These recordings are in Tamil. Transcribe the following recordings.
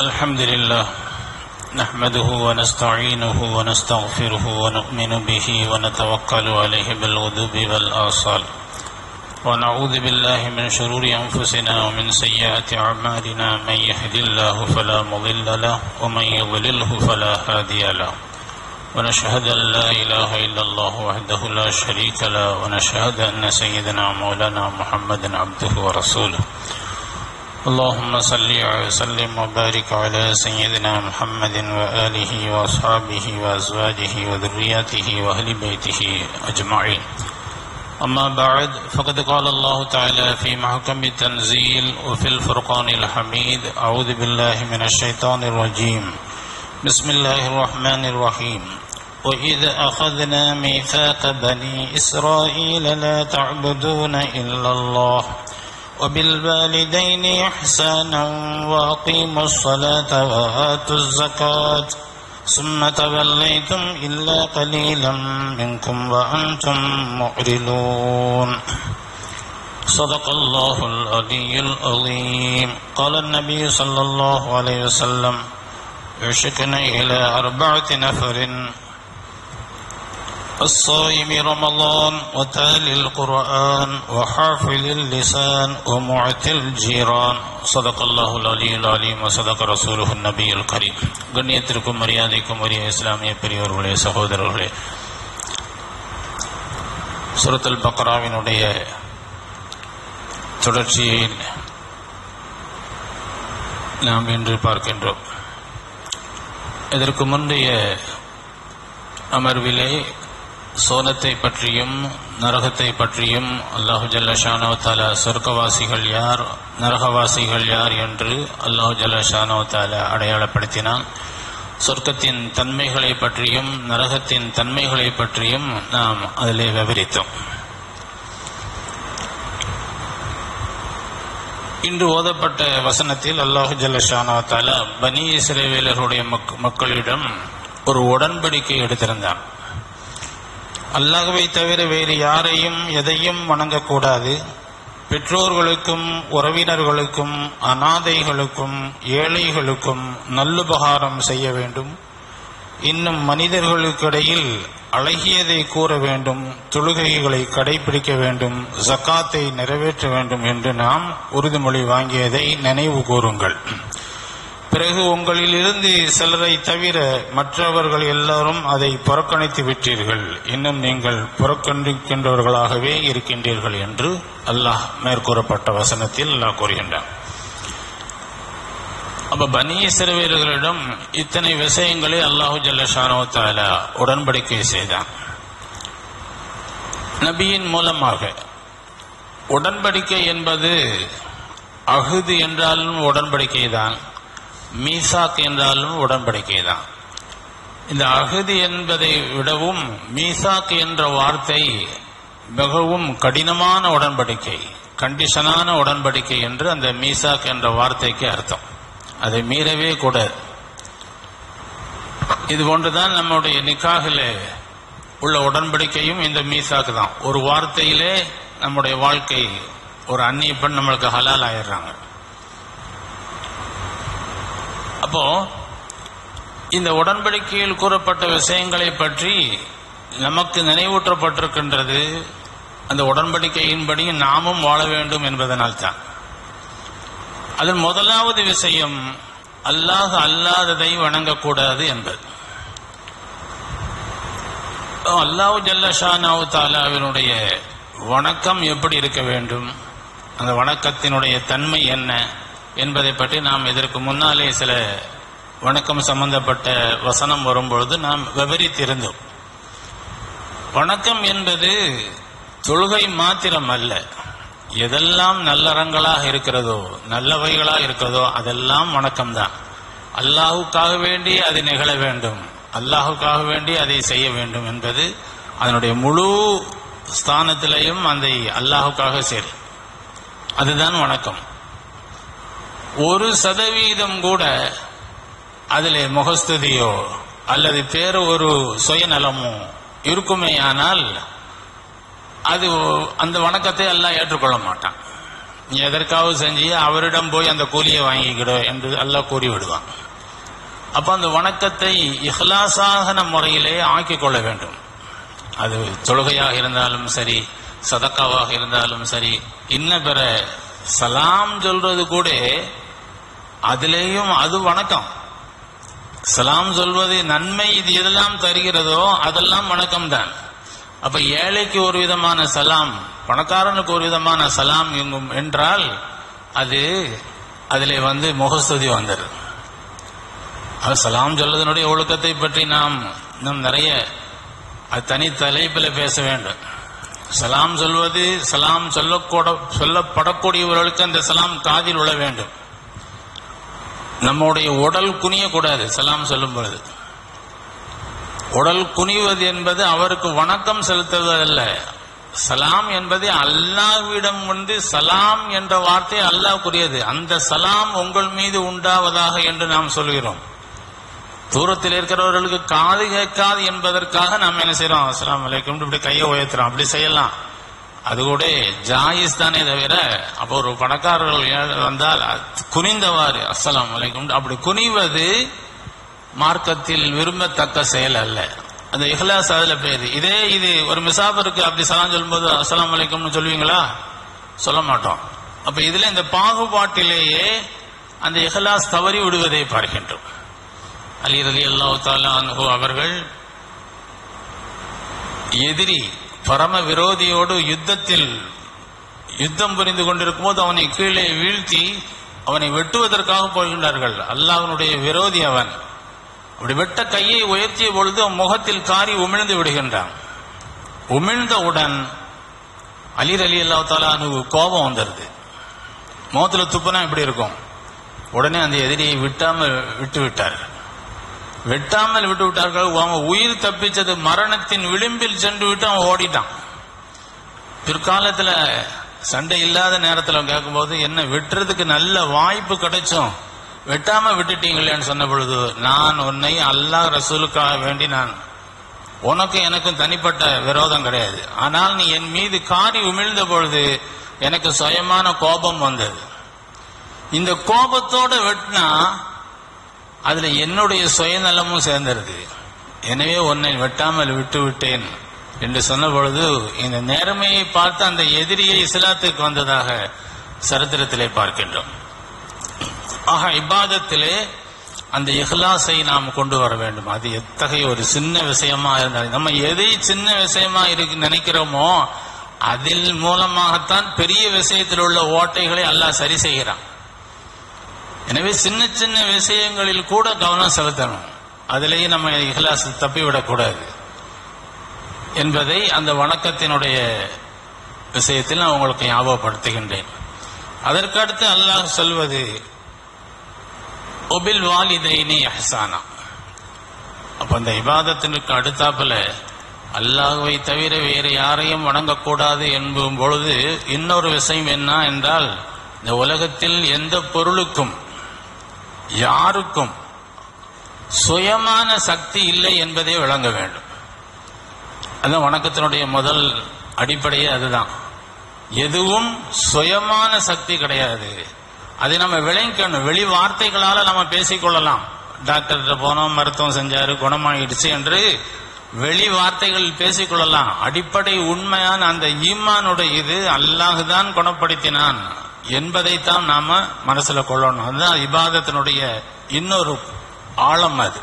الحمد لله نحمده ونستعينه ونستغفره ونؤمن به ونتوكل عليه بالغدو والآصال ونعوذ بالله من شرور أنفسنا ومن سيئات أعمالنا من يهد الله فلا مضل له ومن يضلله فلا هادي له ونشهد أن لا إله إلا الله وحده لا شريك له ونشهد أن سيدنا مولانا محمد عبده ورسوله اللهم صل وسلم وبارك على سيدنا محمد وآله وأصحابه وأزواجه وذرياته وأهل بيته أجمعين أما بعد فقد قال الله تعالى في محكم التنزيل وفي الفرقان الحميد أعوذ بالله من الشيطان الرجيم بسم الله الرحمن الرحيم وإذ أخذنا ميثاق بني إسرائيل لا تعبدون إلا الله وبالوالدين إحسانا وأقيموا الصلاة وآتوا الزكاة ثم توليتم إلا قليلا منكم وأنتم معرضون صدق الله العلي العظيم قال النبي صلى الله عليه وسلم يشكن إلى أربعة نفر الصائم رمضان وتالي القرآن وحافل اللسان ومعتي الجيران صدق الله العلي العليم وصدق رسوله النبي الكريم கண்ணியத்திற்கும் மரியாதைக்கும் உரிய இஸ்லாமிய பெரியவர்களே சகோதரர்களே சுரத்துல் பக்ராவினுடைய தொடர்ச்சியை நாம் இன்று பார்க்கின்றோம் இதற்கு முந்தைய அமர்விலே சோனத்தை பற்றியும் நரகத்தை பற்றியும் அல்லாஹு ஜல்லஷானோ தாலா சொர்க்கவாசிகள் யார் நரகவாசிகள் யார் என்று அல்லாஹு ஜல்லஷானோ தாலா அடையாளப்படுத்தினான் சொர்க்கத்தின் தன்மைகளை பற்றியும் நரகத்தின் தன்மைகளை பற்றியும் நாம் அதிலே விவரித்தோம் இன்று ஓதப்பட்ட வசனத்தில் அல்லாஹு ஜல்லஷானோ தாலா பனி இஸ்ரேவேலருடைய மக்களிடம் ஒரு உடன்படிக்கை எடுத்திருந்தான் அல்லாஹுவை தவிர வேறு யாரையும் எதையும் வணங்கக்கூடாது பெற்றோர்களுக்கும் உறவினர்களுக்கும் அனாதைகளுக்கும் ஏழைகளுக்கும் நல்லுபகாரம் செய்ய வேண்டும் இன்னும் மனிதர்களுக்கிடையில் அழகியதை கூற வேண்டும் தொழுகைகளை கடைபிடிக்க வேண்டும் ஜக்காத்தை நிறைவேற்ற வேண்டும் என்று நாம் உறுதிமொழி வாங்கியதை நினைவு கூறுங்கள் பிறகு உங்களிலிருந்து சிலரை தவிர மற்றவர்கள் எல்லாரும் அதை புறக்கணித்து விட்டீர்கள் இன்னும் நீங்கள் புறக்கணிக்கின்றவர்களாகவே இருக்கின்றீர்கள் என்று அல்லாஹ் மேற்கூறப்பட்ட வசனத்தில் அல்லாஹ் கூறுகின்றான் அப்ப பனிய சிறுவர்களிடம் இத்தனை விஷயங்களை அல்லாஹு ஜல்லஷானோ தாலா உடன்படிக்கை செய்தான் நபியின் மூலமாக உடன்படிக்கை என்பது அகுது என்றாலும் உடன்படிக்கை தான் மீசாக் என்றாலும் உடன்படிக்கை தான் இந்த அகதி என்பதை விடவும் மீசாக் என்ற வார்த்தை மிகவும் கடினமான உடன்படிக்கை கண்டிஷனான உடன்படிக்கை என்று அந்த மீசாக் என்ற வார்த்தைக்கு அர்த்தம் அதை மீறவே கூட இது போன்றுதான் நம்முடைய நிக்காகில் உள்ள உடன்படிக்கையும் இந்த மீசாக்கு தான் ஒரு வார்த்தையிலே நம்முடைய வாழ்க்கை ஒரு அந்நிய பெண் நம்மளுக்கு ஹலால் ஆயிடுறாங்க அப்போ இந்த உடன்படிக்கையில் கூறப்பட்ட விஷயங்களை பற்றி நமக்கு நினைவூற்றப்பட்டிருக்கின்றது அந்த உடன்படிக்கையின்படி நாமும் வாழ வேண்டும் என்பதனால் தான் அதில் முதலாவது விஷயம் அல்லாஹ் அல்லாததை வணங்கக்கூடாது என்பது அல்லாஹு ஜல்லஷானாவு தாலாவினுடைய வணக்கம் எப்படி இருக்க வேண்டும் அந்த வணக்கத்தினுடைய தன்மை என்ன என்பதை பற்றி நாம் இதற்கு முன்னாலே சில வணக்கம் சம்பந்தப்பட்ட வசனம் வரும்பொழுது நாம் விவரித்திருந்தோம் வணக்கம் என்பது தொழுகை மாத்திரம் அல்ல எதெல்லாம் நல்லறங்களாக இருக்கிறதோ நல்லவைகளாக இருக்கிறதோ அதெல்லாம் வணக்கம்தான் அல்லாஹுக்காக வேண்டி அது நிகழ வேண்டும் அல்லாஹுக்காக வேண்டி அதை செய்ய வேண்டும் என்பது அதனுடைய முழு ஸ்தானத்திலையும் அந்த அல்லாஹுக்காக சரி அதுதான் வணக்கம் ஒரு சதவீதம் கூட அதில் முகஸ்துதியோ அல்லது வேறு ஒரு சுயநலமோ இருக்குமே ஆனால் அது அந்த வணக்கத்தை எல்லாம் ஏற்றுக்கொள்ள மாட்டான் நீ எதற்காவது செஞ்சு அவரிடம் போய் அந்த கூலியை வாங்கிக்கிடு என்று அல்லாஹ் கூறி விடுவான் அப்ப அந்த வணக்கத்தை இஹ்லாசாகன முறையிலே ஆக்கிக் கொள்ள வேண்டும் அது தொழுகையாக இருந்தாலும் சரி சதக்காவாக இருந்தாலும் சரி இன்ன பிற சலாம் சொல்றது கூட அதிலேயும் அது வணக்கம் சலாம் சொல்வது நன்மை இது எதெல்லாம் தருகிறதோ அதெல்லாம் வணக்கம் தான் அப்ப ஏழைக்கு ஒரு விதமான சலாம் பணக்காரனுக்கு ஒரு விதமான சலாம் எங்கும் என்றால் அது அதிலே வந்து முகஸ்துதி வந்துடும் அது சலாம் சொல்வதனுடைய ஒழுக்கத்தை பற்றி நாம் இன்னும் நிறைய அது தனி தலைப்பில் பேச வேண்டும் சலாம் சொல்வது சலாம் சொல்லக்கூட சொல்லப்படக்கூடியவர்களுக்கு அந்த சலாம் காதில் விழ வேண்டும் நம்முடைய உடல் குனியக்கூடாது சலாம் சொல்லும் பொழுது உடல் குனிவது என்பது அவருக்கு வணக்கம் செலுத்துவதல்ல சலாம் என்பது அல்லாஹ்விடம் வந்து சலாம் என்ற வார்த்தை அல்லாஹ்க்குரியது அந்த சலாம் உங்கள் மீது உண்டாவதாக என்று நாம் சொல்கிறோம் தூரத்தில் இருக்கிறவர்களுக்கு காது கேட்காது என்பதற்காக நாம் என்ன செய்யறோம் அஸ்லாம் வலைக்கும் இப்படி கையை உயர்த்துறோம் அப்படி செய்யலாம் அது கூட ஜாயிஸ் தானே தவிர அப்போ ஒரு பணக்காரர்கள் ஏழை வந்தால் அது குனிந்தவாறு அஸ்ஸலாம் வலைக்கும் அப்படி குனிவது மார்க்கத்தில் விரும்பத்தக்க செயல் அல்ல அந்த இஹ்லாஸ் அதுல பேரு இதே இது ஒரு மிசாபருக்கு அப்படி சலாம் சொல்லும்போது அஸ்ஸலாம் வலைக்கும்னு சொல்லுவீங்களா சொல்ல மாட்டோம் அப்ப இதுல இந்த பாகுபாட்டிலேயே அந்த இஹ்லாஸ் தவறி விடுவதை பார்க்கின்றோம் அலி ரலி அல்லாஹ் தாலா அன்ஹு அவர்கள் எதிரி பரம விரோதியோடு யுத்தத்தில் யுத்தம் புரிந்து கொண்டிருக்கும் போது அவனை கீழே வீழ்த்தி அவனை வெட்டுவதற்காக போகின்றார்கள் அல்லாஹ்வினுடைய விரோதி அவன் அப்படி வெட்ட கையை உயர்த்திய பொழுது அவன் முகத்தில் காரி உமிழ்ந்து விடுகின்றான் உமிழ்ந்தவுடன் அலிர் அலி அல்லா தாலானுக்கு கோபம் வந்துருது முகத்துல துப்புனா எப்படி இருக்கும் உடனே அந்த எதிரியை விட்டாமல் விட்டு விட்டார்கள் வெட்டாமல் விட்டு விட்டார்கள் அவன் உயிர் தப்பிச்சது மரணத்தின் விளிம்பில் சென்று விட்டு அவன் ஓடிட்டான் பிற்காலத்துல சண்டை இல்லாத நேரத்துல அவன் கேட்கும்போது என்ன வெட்டுறதுக்கு நல்ல வாய்ப்பு கிடைச்சும் வெட்டாம விட்டுட்டீங்களேன்னு சொன்ன பொழுது நான் உன்னை அல்லாஹ் ரசூலுக்காக வேண்டி நான் உனக்கு எனக்கும் தனிப்பட்ட விரோதம் கிடையாது ஆனால் நீ என் மீது காரி உமிழ்ந்த பொழுது எனக்கு சுயமான கோபம் வந்தது இந்த கோபத்தோட வெட்டினா அதுல என்னுடைய சுயநலமும் சேர்ந்துருது எனவே உன்னை வெட்டாமல் விட்டு விட்டேன் என்று சொன்ன பொழுது இந்த நேர்மையை பார்த்து அந்த எதிரியை இஸ்லாத்துக்கு வந்ததாக சரித்திரத்திலே பார்க்கின்றோம் ஆக இபாதத்திலே அந்த இஹ்லாஸை நாம் கொண்டு வர வேண்டும் அது எத்தகைய ஒரு சின்ன விஷயமா இருந்தாலும் நம்ம எதை சின்ன விஷயமா இருக்கு நினைக்கிறோமோ அதில் மூலமாகத்தான் பெரிய விஷயத்தில் உள்ள ஓட்டைகளை அல்லாஹ் சரி செய்கிறான் எனவே சின்ன சின்ன விஷயங்களில் கூட கவனம் செலுத்தணும் அதிலேயே நம்ம இஹ்லாஸ் தப்பிவிடக்கூடாது என்பதை அந்த வணக்கத்தினுடைய விஷயத்தில் நான் உங்களுக்கு ஞாபகப்படுத்துகின்றேன் அதற்கடுத்து அல்லாஹ் சொல்வது ஒபில் வாலிதைனி அஹ்சானா அப்ப அந்த இபாதத்திற்கு அடுத்தாப்புல அல்லாஹ்வை தவிர வேறு யாரையும் வணங்கக்கூடாது என்பும் பொழுது இன்னொரு விஷயம் என்ன என்றால் இந்த உலகத்தில் எந்த பொருளுக்கும் யாருக்கும் சுயமான சக்தி இல்லை என்பதை விளங்க வேண்டும் அதான் வணக்கத்தினுடைய முதல் அடிப்படையே அதுதான் எதுவும் சுயமான சக்தி கிடையாது அதை நம்ம விளங்கணும் வெளி வார்த்தைகளால நம்ம பேசிக்கொள்ளலாம் டாக்டர்கிட்ட போனோம் மருத்துவம் செஞ்சாரு குணமாயிடுச்சு என்று வெளி வார்த்தைகள் பேசிக்கொள்ளலாம் அடிப்படை உண்மையான அந்த ஈமானுடைய இது அல்லாஹுதான் குணப்படுத்தினான் என்பதைத்தான் நாம மனசுல கொள்ளணும் அதுதான் இபாதத்தினுடைய இன்னொரு ஆழம் அது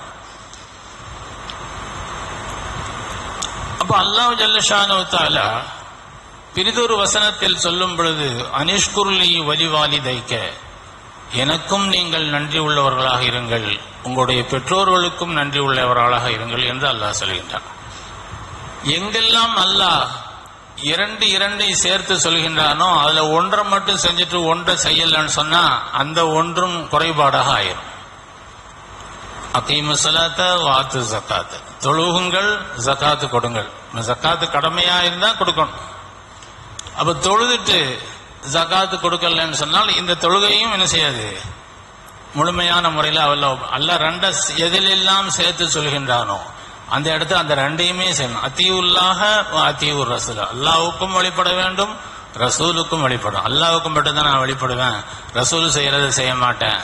அப்ப அல்லாஹ் ஜல்லஷானு தாலா பிரிதொரு வசனத்தில் சொல்லும் பொழுது அனிஷ்குர்லி வலிவாலி தைக்க எனக்கும் நீங்கள் நன்றி உள்ளவர்களாக இருங்கள் உங்களுடைய பெற்றோர்களுக்கும் நன்றி உள்ளவர்களாக இருங்கள் என்று அல்லாஹ் சொல்கின்றான் எங்கெல்லாம் அல்லாஹ் இரண்டு இரண்டை சேர்த்து சொல்கின்றானோ அதுல ஒன்றை மட்டும் செஞ்சுட்டு ஒன்றை செய்யலன்னு சொன்னா அந்த ஒன்றும் குறைபாடாக ஆயிரும் அகீமு சலாத்த வாத்து ஜக்காத்து தொழுகுங்கள் ஜக்காத்து கொடுங்கள் ஜக்காத்து கடமையா இருந்தா கொடுக்கணும் அப்ப தொழுதுட்டு ஜக்காத்து கொடுக்கலன்னு சொன்னால் இந்த தொழுகையும் என்ன செய்யாது முழுமையான முறையில் அவல்ல அல்ல ரெண்ட எதிலெல்லாம் சேர்த்து சொல்கின்றானோ அந்த இடத்துல அந்த ரெண்டையுமே செய்யணும் அத்தியுல்லாக அத்தியூர் ரசூல் அல்லாவுக்கும் வழிபட வேண்டும் ரசூலுக்கும் வழிபடும் அல்லாவுக்கும் மட்டும் தான் நான் வழிபடுவேன் ரசூல் செய்யறதை செய்ய மாட்டேன்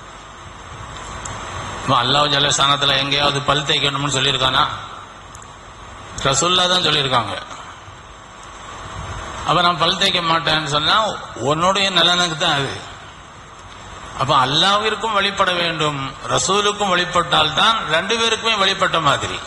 அல்லாஹ் ஜலஸ்தானத்துல எங்கேயாவது பல் தேய்க்கணும்னு சொல்லியிருக்கானா ரசூல்லா தான் சொல்லியிருக்காங்க அப்ப நான் பல் தேய்க்க மாட்டேன்னு சொன்னா உன்னுடைய நலனுக்கு தான் அது அப்ப அல்லாவிற்கும் வழிபட வேண்டும் ரசூலுக்கும் வழிபட்டால் தான் ரெண்டு பேருக்குமே வழிபட்ட மாதிரி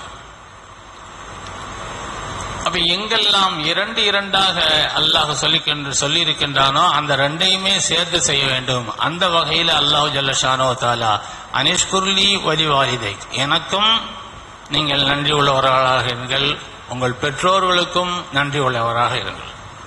அப்ப எங்கெல்லாம் இரண்டு இரண்டாக அல்லாஹ் சொல்லிக்கின்ற சொல்லி இருக்கின்றானோ அந்த ரெண்டையுமே சேர்த்து செய்ய வேண்டும் அந்த வகையில் அல்லாஹ் ஜல்லஷானோ தாலா அனிஷ்குர்லி வலிவாலிதை எனக்கும் நீங்கள் நன்றி உள்ளவர்களாக இருங்கள் உங்கள் பெற்றோர்களுக்கும் நன்றி உள்ளவராக இருங்கள்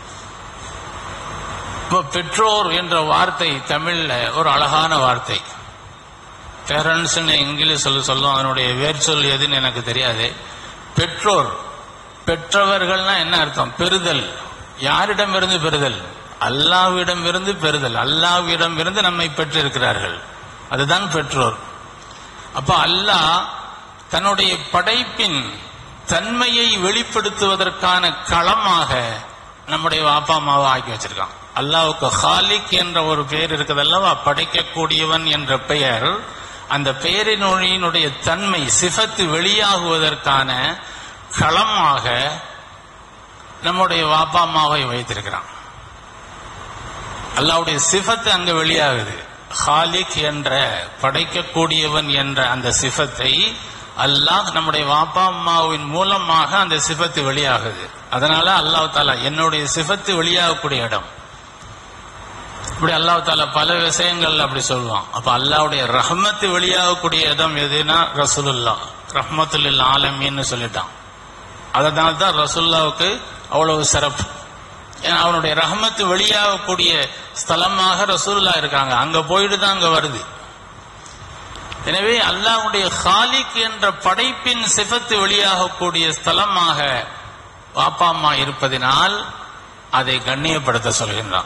இப்போ பெற்றோர் என்ற வார்த்தை தமிழ்ல ஒரு அழகான வார்த்தை பேரண்ட்ஸ் இங்கிலீஷ் சொல்ல சொல்லும் அதனுடைய வேர்ச்சொல் எதுன்னு எனக்கு தெரியாது பெற்றோர் பெற்றவர்கள்னா என்ன அர்த்தம் பெறுதல் யாரிடமிருந்து பெறுதல் அல்லாவிடமிருந்து பெறுதல் அல்லாவிடமிருந்து நம்மை பெற்றிருக்கிறார்கள் அதுதான் பெற்றோர் அப்ப அல்லாஹ் தன்னுடைய படைப்பின் தன்மையை வெளிப்படுத்துவதற்கான களமாக நம்முடைய அப்பா அம்மாவை ஆக்கி வச்சிருக்கான் அல்லாவுக்கு ஹாலிக் என்ற ஒரு பெயர் இருக்குதல்லவா படைக்கக்கூடியவன் என்ற பெயர் அந்த பெயரினுடைய தன்மை சிஃபத்து வெளியாகுவதற்கான களமாக நம்முடைய வாப்பா அம்மாவை வைத்திருக்கிறான் அல்லாவுடைய சிஃபத்து அங்க வெளியாகுது ஹாலிக் என்ற படைக்கக்கூடியவன் என்ற அந்த சிஃபத்தை அல்லாஹ் நம்முடைய வாப்பா அம்மாவின் மூலமாக அந்த சிஃபத்து வெளியாகுது அதனால அல்லாஹ் தாலா என்னுடைய சிஃபத்து வெளியாகக்கூடிய இடம் இப்படி அல்லாஹ் தாலா பல விஷயங்கள் அப்படி சொல்லுவான் அப்ப அல்லாவுடைய ரஹமத்து வெளியாகக்கூடிய இடம் எதுனா ரசூலுல்லா ரஹமத்துல் ஆலமின்னு சொல்லிட்டான் அதனால தான் ரசுல்லாவுக்கு அவ்வளவு சிறப்பு ஏன்னா அவனுடைய ரஹமத்து வெளியாகக்கூடிய ஸ்தலமாக ரசூல்லா இருக்காங்க அங்க போயிட்டு தான் அங்க வருது எனவே அல்லாஹ்வுடைய ஹாலிக் என்ற படைப்பின் சிபத்து வெளியாகக்கூடிய ஸ்தலமாக பாப்பா அம்மா இருப்பதினால் அதை கண்ணியப்படுத்த சொல்கின்றான்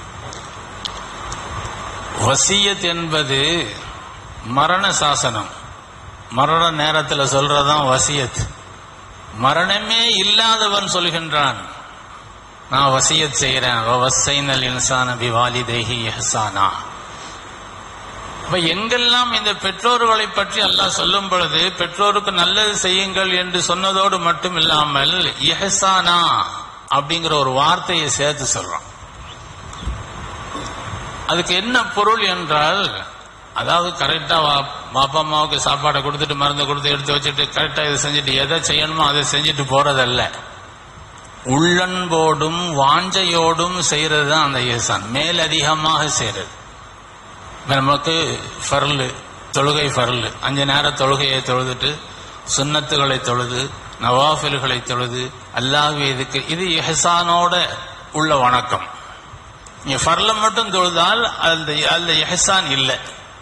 வசியத் என்பது மரண சாசனம் மரண நேரத்தில் சொல்றதான் வசியத் மரணமே இல்லாதவன் சொல்கின்றான் நான் வசியத் செய்யறேன் வசைனல் இன்சான பிவாலிதேஹி எஹசானா அப்ப எங்கெல்லாம் இந்த பெற்றோர்களை பற்றி அல்லாஹ் சொல்லும் பொழுது பெற்றோருக்கு நல்லது செய்யுங்கள் என்று சொன்னதோடு மட்டும் இல்லாமல் எஹசானா அப்படிங்கிற ஒரு வார்த்தையை சேர்த்து சொல்றான் அதுக்கு என்ன பொருள் என்றால் அதாவது கரெக்டா பாப்பா அம்மாவுக்கு சாப்பாடை கொடுத்துட்டு மருந்து கொடுத்து எடுத்து வச்சுட்டு கரெக்டா இதை செஞ்சுட்டு எதை செய்யணுமோ அதை செஞ்சுட்டு போறதல்ல உள்ளன்போடும் வாஞ்சையோடும் செய்யறது தான் அந்த ஏசான் மேலதிகமாக செய்யறது இப்ப நமக்கு ஃபர்லு தொழுகை ஃபர்லு அஞ்சு நேர தொழுகையை தொழுதுட்டு சுன்னத்துகளை தொழுது நவாஃபில்களை தொழுது அல்லாஹ் இதுக்கு இது எஹசானோட உள்ள வணக்கம் நீங்க ஃபர்ல மட்டும் தொழுதால் அந்த அந்த எஹசான் இல்லை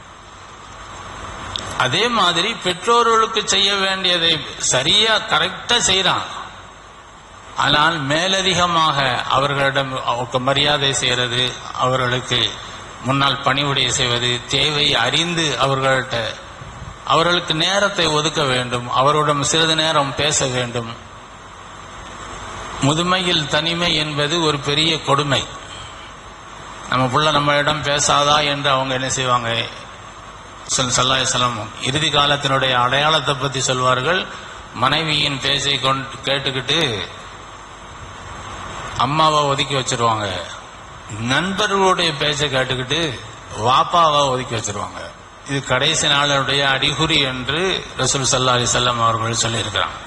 அதே மாதிரி பெற்றோர்களுக்கு செய்ய வேண்டியதை சரியா கரெக்டா செய்யறான் ஆனால் மேலதிகமாக அவர்களிடம் அவருக்கு மரியாதை செய்யறது அவர்களுக்கு முன்னால் பணிவுடைய செய்வது தேவை அறிந்து அவர்கள்ட்ட அவர்களுக்கு நேரத்தை ஒதுக்க வேண்டும் அவருடன் சிறிது நேரம் பேச வேண்டும் முதுமையில் தனிமை என்பது ஒரு பெரிய கொடுமை நம்ம புள்ள நம்மளிடம் பேசாதா என்று அவங்க என்ன செய்வாங்க சல்லாஹலம் இறுதி காலத்தினுடைய அடையாளத்தை பத்தி சொல்வார்கள் மனைவியின் பேச்சை கொண்டு கேட்டுக்கிட்டு அம்மாவை ஒதுக்கி வச்சிருவாங்க நண்பர்களுடைய பேச்சை கேட்டுக்கிட்டு வாப்பாவை ஒதுக்கி வச்சிருவாங்க இது கடைசி நாளுடைய அறிகுறி என்று ரசூல் சல்லா அலி செல்லம் அவர்கள் சொல்லியிருக்கிறாங்க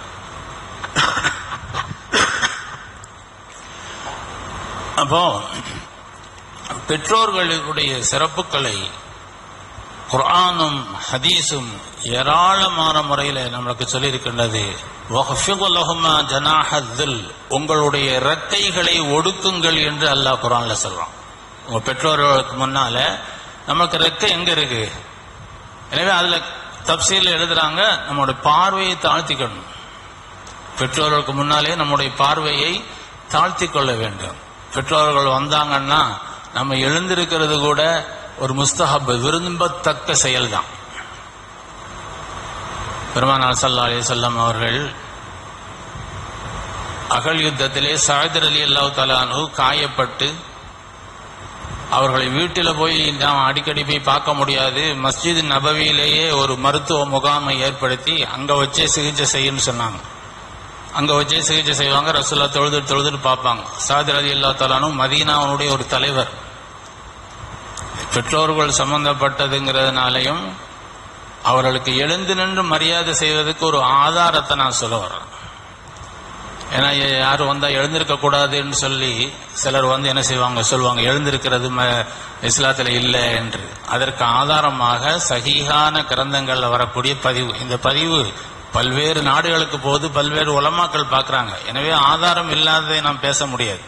அப்போ பெற்றோர்களுடைய சிறப்புகளை குர்ஆனும் ஹதீஸும் ஏராளமான முறையில் நம்மளுக்கு சொல்லியிருக்கின்றது ஜனாஹல் உங்களுடைய இரட்டைகளை ஒடுக்குங்கள் என்று அல்லாஹ் குரான்ல சொல்றான் உங்க பெற்றோர்களுக்கு முன்னால நமக்கு ரெக்கை எங்க இருக்கு எனவே அதுல தப்சீல் எழுதுறாங்க நம்மளுடைய பார்வையை தாழ்த்திக்கணும் பெற்றோர்களுக்கு முன்னாலே நம்முடைய பார்வையை தாழ்த்தி கொள்ள வேண்டும் பெற்றோர்கள் வந்தாங்கன்னா நம்ம எழுந்திருக்கிறது கூட ஒரு முஸ்தஹப் விரும்பத்தக்க செயல்தான் பெருமானார் சல்லா அலி சொல்லம் அவர்கள் அகல் யுத்தத்திலே சாயதர் அலி அல்லாஹ் தலானு காயப்பட்டு அவர்களை வீட்டில் போய் நாம் அடிக்கடி போய் பார்க்க முடியாது மஸ்ஜித் நபவியிலேயே ஒரு மருத்துவ முகாமை ஏற்படுத்தி அங்க வச்சே சிகிச்சை செய்யணும்னு சொன்னாங்க அங்க வச்சே சிகிச்சை செய்வாங்க ரசூல்லா தொழுது தொழுதுட்டு பார்ப்பாங்க சாதிர் அலி அல்லா தலானும் மதீனாவுடைய ஒரு தலைவர் பெற்றோர்கள் சம்பந்தப்பட்டதுங்கிறதுனாலையும் அவர்களுக்கு எழுந்து நின்று மரியாதை செய்வதற்கு ஒரு ஆதாரத்தை நான் சொல்ல வரேன் ஏன்னா யாரும் வந்தா எழுந்திருக்க கூடாதுன்னு சொல்லி சிலர் வந்து என்ன செய்வாங்க சொல்லுவாங்க எழுந்திருக்கிறது ம- இஸ்லாத்துல இல்லை என்று அதற்கு ஆதாரமாக சஹீஹான கிரந்தங்கள்ல வரக்கூடிய பதிவு இந்த பதிவு பல்வேறு நாடுகளுக்கு போது பல்வேறு உலமாக்கள் பார்க்கறாங்க எனவே ஆதாரம் இல்லாததை நாம் பேச முடியாது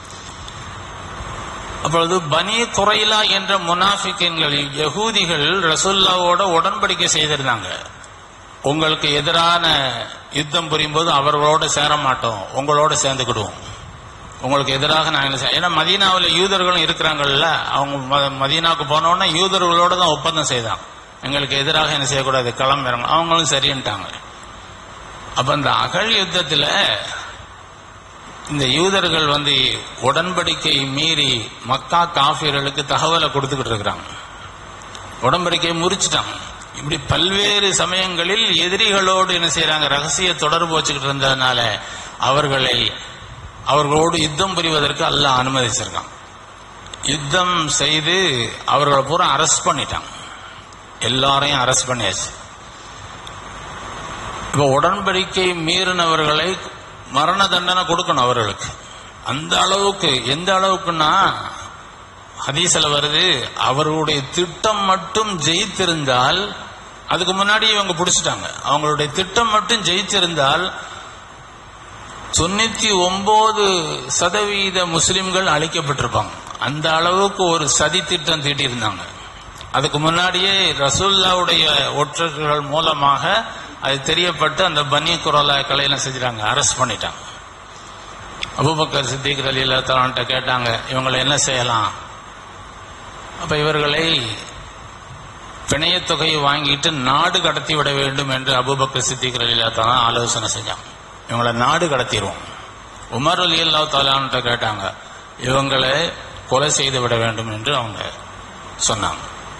அப்பொழுது பனி குறைலா என்ற முனாஃபிக்கின்கள் யகூதிகள் ரசுல்லாவோட உடன்படிக்கை செய்திருந்தாங்க உங்களுக்கு எதிரான யுத்தம் புரியும்போது அவர்களோட சேர மாட்டோம் உங்களோட சேர்ந்துக்கிடுவோம் உங்களுக்கு எதிராக நாங்கள் செய்- ஏன்னா மதீனாவில் யூதர்களும் இருக்கிறாங்கல்ல அவங்க ம- மதீனாவுக்கு போனோடனே யூதர்களோட தான் ஒப்பந்தம் செய்தாங்க எங்களுக்கு எதிராக என்ன செய்யக்கூடாது களம் இறங்க அவங்களும் சரின்ட்டாங்க அப்ப இந்த அகல் யுத்தத்துல இந்த யூதர்கள் வந்து உடன்படிக்கை மீறி மக்கா காஃபியர்களுக்கு தகவலை கொடுத்துக்கிட்டு இருக்கிறாங்க உடன்படிக்கையை முறிச்சிட்டாங்க இப்படி பல்வேறு சமயங்களில் எதிரிகளோடு என்ன செய்யறாங்க ரகசிய தொடர்பு வச்சுக்கிட்டு இருந்ததுனால அவர்களை அவர்களோடு யுத்தம் புரிவதற்கு அல்லாஹ் அனுமதிச்சிருக்கான் யுத்தம் செய்து அவர்களை பூரா அரெஸ்ட் பண்ணிட்டாங்க எல்லாரையும் அரெஸ்ட் பண்ணியாச்சு இப்ப உடன்படிக்கை மீறினவர்களை மரண தண்டனை கொடுக்கணும் அவர்களுக்கு அந்த அளவுக்கு எந்த அளவுக்குன்னா ஹதீஸ்ல வருது அவர்களுடைய திட்டம் மட்டும் ஜெயித்திருந்தால் அதுக்கு முன்னாடி இவங்க பிடிச்சிட்டாங்க அவங்களுடைய திட்டம் மட்டும் ஜெயித்திருந்தால் தொண்ணூத்தி ஒன்பது சதவீத முஸ்லிம்கள் அழிக்கப்பட்டிருப்பாங்க அந்த அளவுக்கு ஒரு சதி திட்டம் தீட்டியிருந்தாங்க அதுக்கு முன்னாடியே ரசூல்லாவுடைய ஒற்றர்கள் மூலமாக அது தெரியப்பட்டு அந்த பனி குரலா கலையில செஞ்சிட்டாங்க அரெஸ்ட் பண்ணிட்டாங்க அபூபக்கர் சித்திக் அலி அல்லாத்தான்ட்ட கேட்டாங்க இவங்களை என்ன செய்யலாம் அப்ப இவர்களை பிணையத் தொகையை வாங்கிட்டு நாடு கடத்தி விட வேண்டும் என்று அபூபக்கர் சித்திக் அலி அல்லாத்தான் ஆலோசனை செஞ்சாங்க இவங்களை நாடு கடத்திடுவோம் உமர் அலி அல்லா தாலான்ட்ட கேட்டாங்க இவங்களை கொலை செய்து விட வேண்டும் என்று அவங்க சொன்னாங்க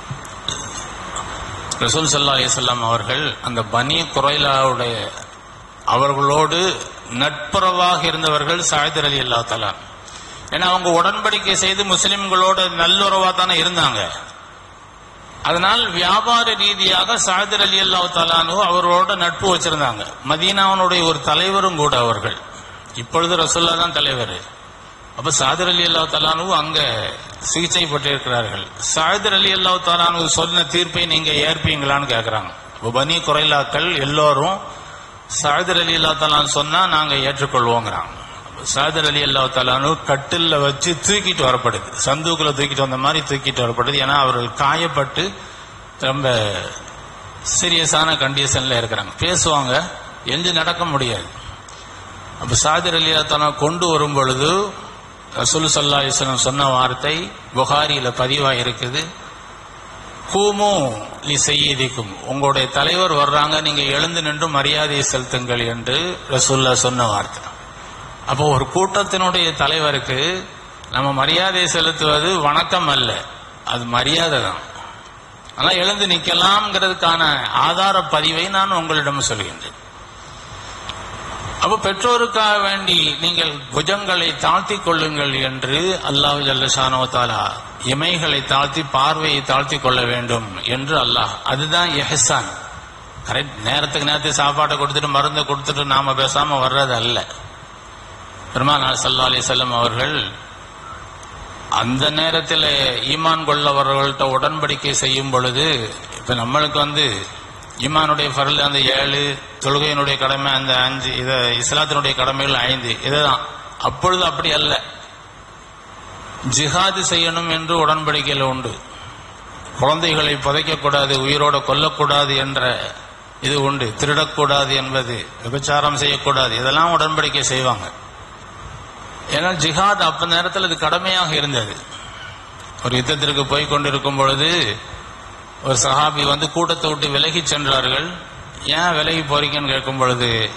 ரசூல் சல்லா அலிசல்லாம் அவர்கள் அந்த பனி குறைலாவுடைய அவர்களோடு நட்புறவாக இருந்தவர்கள் சாயதர் அலி அல்லா தலான் ஏன்னா அவங்க உடன்படிக்கை செய்து முஸ்லிம்களோட நல்லுறவா தானே இருந்தாங்க அதனால் வியாபார ரீதியாக சாயதர் அலி அல்லா தலானு அவர்களோட நட்பு வச்சிருந்தாங்க மதீனாவனுடைய ஒரு தலைவரும் கூட அவர்கள் இப்பொழுது ரசூல்லா தான் தலைவர் அப்ப சாதர் அலி அல்லா தலானு அங்க சிகிச்சை பெற்றிருக்கிறார்கள் சாதர் அலி அல்லா தலானு சொன்ன தீர்ப்பை நீங்க ஏற்பீங்களான்னு கேக்குறாங்க அப்ப பனி குறைலாக்கள் எல்லோரும் சாதர் அலி அல்லா தலான் சொன்னா நாங்க ஏற்றுக்கொள்வோங்கிறாங்க சாதர் அலி அல்லா தலானு கட்டில்ல வச்சு தூக்கிட்டு வரப்படுது சந்தூக்குல தூக்கிட்டு வந்த மாதிரி தூக்கிட்டு வரப்படுது ஏன்னா அவர்கள் காயப்பட்டு ரொம்ப சீரியஸான கண்டிஷன்ல இருக்கிறாங்க பேசுவாங்க எஞ்சி நடக்க முடியாது அப்ப சாதிர் அலி அல்லா கொண்டு வரும் பொழுது ரசூல் சல்லா அலிஸ்லாம் சொன்ன வார்த்தை புகாரியில பதிவாக இருக்குது கூமு லி செய்யதிக்கும் உங்களுடைய தலைவர் வர்றாங்க நீங்க எழுந்து நின்று மரியாதை செலுத்துங்கள் என்று ரசூல்லா சொன்ன வார்த்தை அப்போ ஒரு கூட்டத்தினுடைய தலைவருக்கு நம்ம மரியாதை செலுத்துவது வணக்கம் அல்ல அது மரியாதை தான் ஆனா எழுந்து நிக்கலாம்ங்கிறதுக்கான ஆதார பதிவை நான் உங்களிடம் சொல்கின்றேன் அப்ப பெற்றோருக்காக வேண்டி நீங்கள் புஜங்களை தாழ்த்தி கொள்ளுங்கள் என்று அல்லாஹ் ஜல்லஷானோ தாலா இமைகளை தாழ்த்தி பார்வையை தாழ்த்தி கொள்ள வேண்டும் என்று அல்லாஹ் அதுதான் எஹசான் கரெக்ட் நேரத்துக்கு நேரத்துக்கு சாப்பாட்டை கொடுத்துட்டு மருந்தை கொடுத்துட்டு நாம பேசாம வர்றது அல்ல பெருமானார் சல்லா அலி செல்லம் அவர்கள் அந்த நேரத்தில் ஈமான் கொள்ளவர்கள்ட்ட உடன்படிக்கை செய்யும் பொழுது இப்ப நம்மளுக்கு வந்து ஈமானுடைய ஃபரல் அந்த ஏழு தொழுகையினுடைய கடமை அந்த அஞ்சு இத இஸ்லாத்தினுடைய கடமைகள் ஐந்து இதுதான் அப்பொழுது அப்படி அல்ல ஜிஹாது செய்யணும் என்று உடன்படிக்கையில் உண்டு குழந்தைகளை புதைக்கக்கூடாது உயிரோட கொல்லக்கூடாது என்ற இது உண்டு திருடக்கூடாது என்பது விபச்சாரம் செய்யக்கூடாது இதெல்லாம் உடன்படிக்கை செய்வாங்க ஏன்னா ஜிஹாத் அப்ப நேரத்தில் இது கடமையாக இருந்தது ஒரு யுத்தத்திற்கு போய் கொண்டிருக்கும் பொழுது ஒரு சஹாபி வந்து கூட்டத்தை விட்டு விலகி சென்றார்கள் ஏன் விலகி போறீங்கன்னு கேட்கும் பொழுது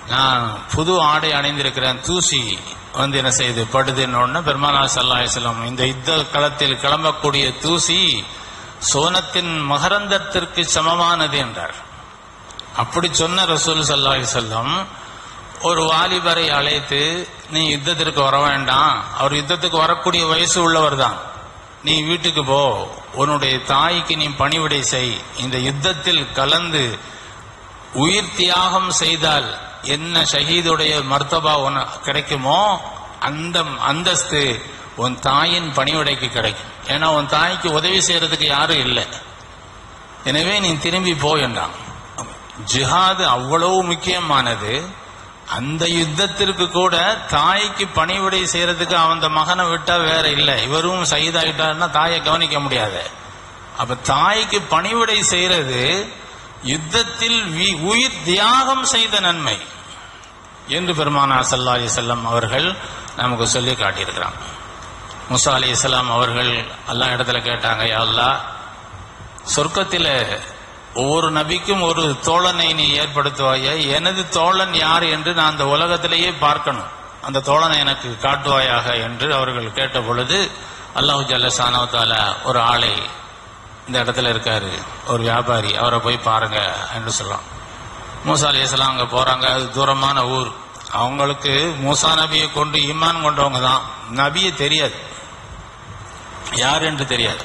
நான் புது ஆடை அணிந்திருக்கிறேன் தூசி வந்து என்ன செய்யுது படுதுன்னு உடனே பெருமானா சல்லாஹம் இந்த யுத்த களத்தில் கிளம்பக்கூடிய தூசி சோனத்தின் மகரந்தத்திற்கு சமமானது என்றார் அப்படி சொன்ன ரசூல் சல்லாஹி செல்லம் ஒரு வாலிபரை அழைத்து நீ யுத்தத்திற்கு வர வேண்டாம் அவர் யுத்தத்துக்கு வரக்கூடிய வயசு உள்ளவர் தான் நீ வீட்டுக்கு போ உன்னுடைய தாய்க்கு நீ பணிவிடை செய் இந்த யுத்தத்தில் கலந்து உயிர் தியாகம் செய்தால் என்ன ஷஹீதுடைய மர்த்தபா உன கிடைக்குமோ அந்த அந்தஸ்து உன் தாயின் பணிவிடைக்கு கிடைக்கும் ஏன்னா உன் தாய்க்கு உதவி செய்யறதுக்கு யாரும் இல்லை எனவே நீ திரும்பி போ என்றான் ஜிஹாது அவ்வளவு முக்கியமானது அந்த யுத்தத்திற்கு கூட தாய்க்கு பணிவிடை செய்யறதுக்கு அவன் மகனை விட்டா வேற இல்லை இவரும் சகிதாயிட்டாருன்னா தாயை கவனிக்க முடியாது அப்ப தாய்க்கு பணிவிடை செய்யறது யுத்தத்தில் வி- உயிர் தியாகம் செய்த நன்மை என்று பெருமானா சல்லா அலி செல்லம் அவர்கள் நமக்கு சொல்லி காட்டியிருக்கிறான் முசா அலி இஸ்லாம் அவர்கள் எல்லா இடத்துல கேட்டாங்க யா அல்லாஹ் சொர்க்கத்தில் ஒவ்வொரு நபிக்கும் ஒரு தோழனை நீ ஏற்படுத்துவாயா எனது தோழன் யார் என்று நான் அந்த உலகத்திலேயே பார்க்கணும் அந்த தோழனை எனக்கு காட்டுவாயாக என்று அவர்கள் கேட்ட பொழுது அல்லாஹு ஜல்லசானவத்தால ஒரு ஆளை இந்த இடத்துல இருக்காரு ஒரு வியாபாரி அவரை போய் பாருங்க என்று சொல்லலாம் மூசா அலிஸ்லாம் அங்க போறாங்க அது தூரமான ஊர் அவங்களுக்கு மூசா நபியை கொண்டு ஈமான் கொண்டவங்க தான் நபியை தெரியாது யார் என்று தெரியாது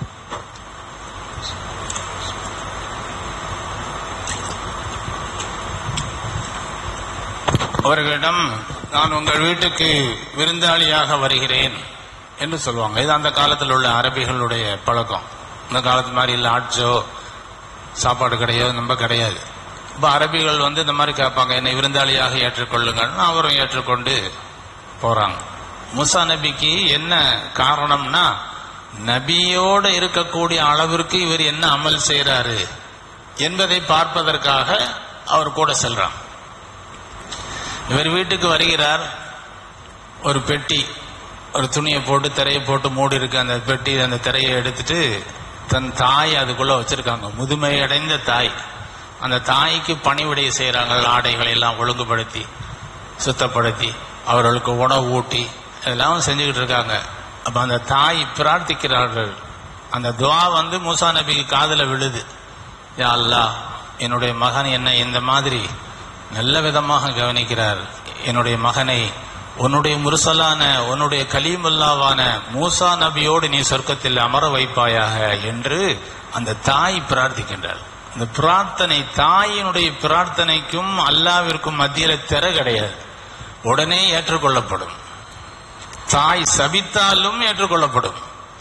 அவர்களிடம் நான் உங்கள் வீட்டுக்கு விருந்தாளியாக வருகிறேன் என்று சொல்லுவாங்க இது அந்த காலத்தில் உள்ள அரபிகளுடைய பழக்கம் இந்த காலத்து மாதிரி இல்லை ஆட்சோ சாப்பாடு கிடையாது நம்ம கிடையாது இப்போ அரபிகள் வந்து இந்த மாதிரி கேட்பாங்க என்னை விருந்தாளியாக ஏற்றுக்கொள்ளுங்கன்னு அவரும் ஏற்றுக்கொண்டு போறாங்க முசா நபிக்கு என்ன காரணம்னா நபியோட இருக்கக்கூடிய அளவிற்கு இவர் என்ன அமல் செய்றாரு என்பதை பார்ப்பதற்காக அவர் கூட செல்றாங்க இவர் வீட்டுக்கு வருகிறார் ஒரு பெட்டி ஒரு துணியை போட்டு திரையை போட்டு மூடி இருக்கு அந்த பெட்டி அந்த திரையை எடுத்துட்டு தன் தாய் அதுக்குள்ள வச்சிருக்காங்க முதுமை அடைந்த தாய் அந்த தாய்க்கு பணிவிடை செய்யறாங்க ஆடைகளை எல்லாம் ஒழுங்குபடுத்தி சுத்தப்படுத்தி அவர்களுக்கு உணவு ஊட்டி இதெல்லாம் செஞ்சுக்கிட்டு இருக்காங்க அப்ப அந்த தாய் பிரார்த்திக்கிறார்கள் அந்த துவா வந்து மூசா நபிக்கு காதுல விழுது யா அல்லாஹ் என்னுடைய மகன் என்னை இந்த மாதிரி நல்ல விதமாக கவனிக்கிறார் என்னுடைய மகனை உன்னுடைய முரசலான உன்னுடைய கலீமுல்லாவான மூசா நபியோடு நீ சொர்க்கத்தில் அமர வைப்பாயாக என்று அந்த தாய் பிரார்த்திக்கின்றார் இந்த பிரார்த்தனை தாயினுடைய பிரார்த்தனைக்கும் அல்லாவிற்கும் மத்தியில திற கிடையாது உடனே ஏற்றுக்கொள்ளப்படும் தாய் சபித்தாலும் ஏற்றுக்கொள்ளப்படும்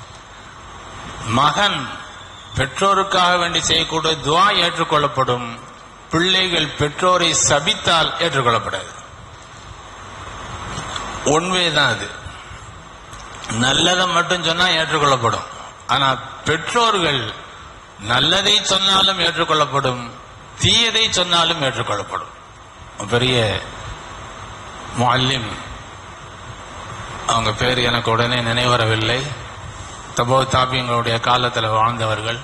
மகன் பெற்றோருக்காக வேண்டி செய்யக்கூடிய துவா ஏற்றுக்கொள்ளப்படும் பிள்ளைகள் பெற்றோரை சபித்தால் ஏற்றுக்கொள்ளப்படாது ஒன்வே தான் அது நல்லதை மட்டும் சொன்னா ஏற்றுக்கொள்ளப்படும் ஆனா பெற்றோர்கள் நல்லதை சொன்னாலும் ஏற்றுக்கொள்ளப்படும் தீயதை சொன்னாலும் ஏற்றுக்கொள்ளப்படும் பெரிய முல்லிம் அவங்க பேர் எனக்கு உடனே நினைவரவில்லை தபோ தாபியங்களுடைய காலத்தில் வாழ்ந்தவர்கள்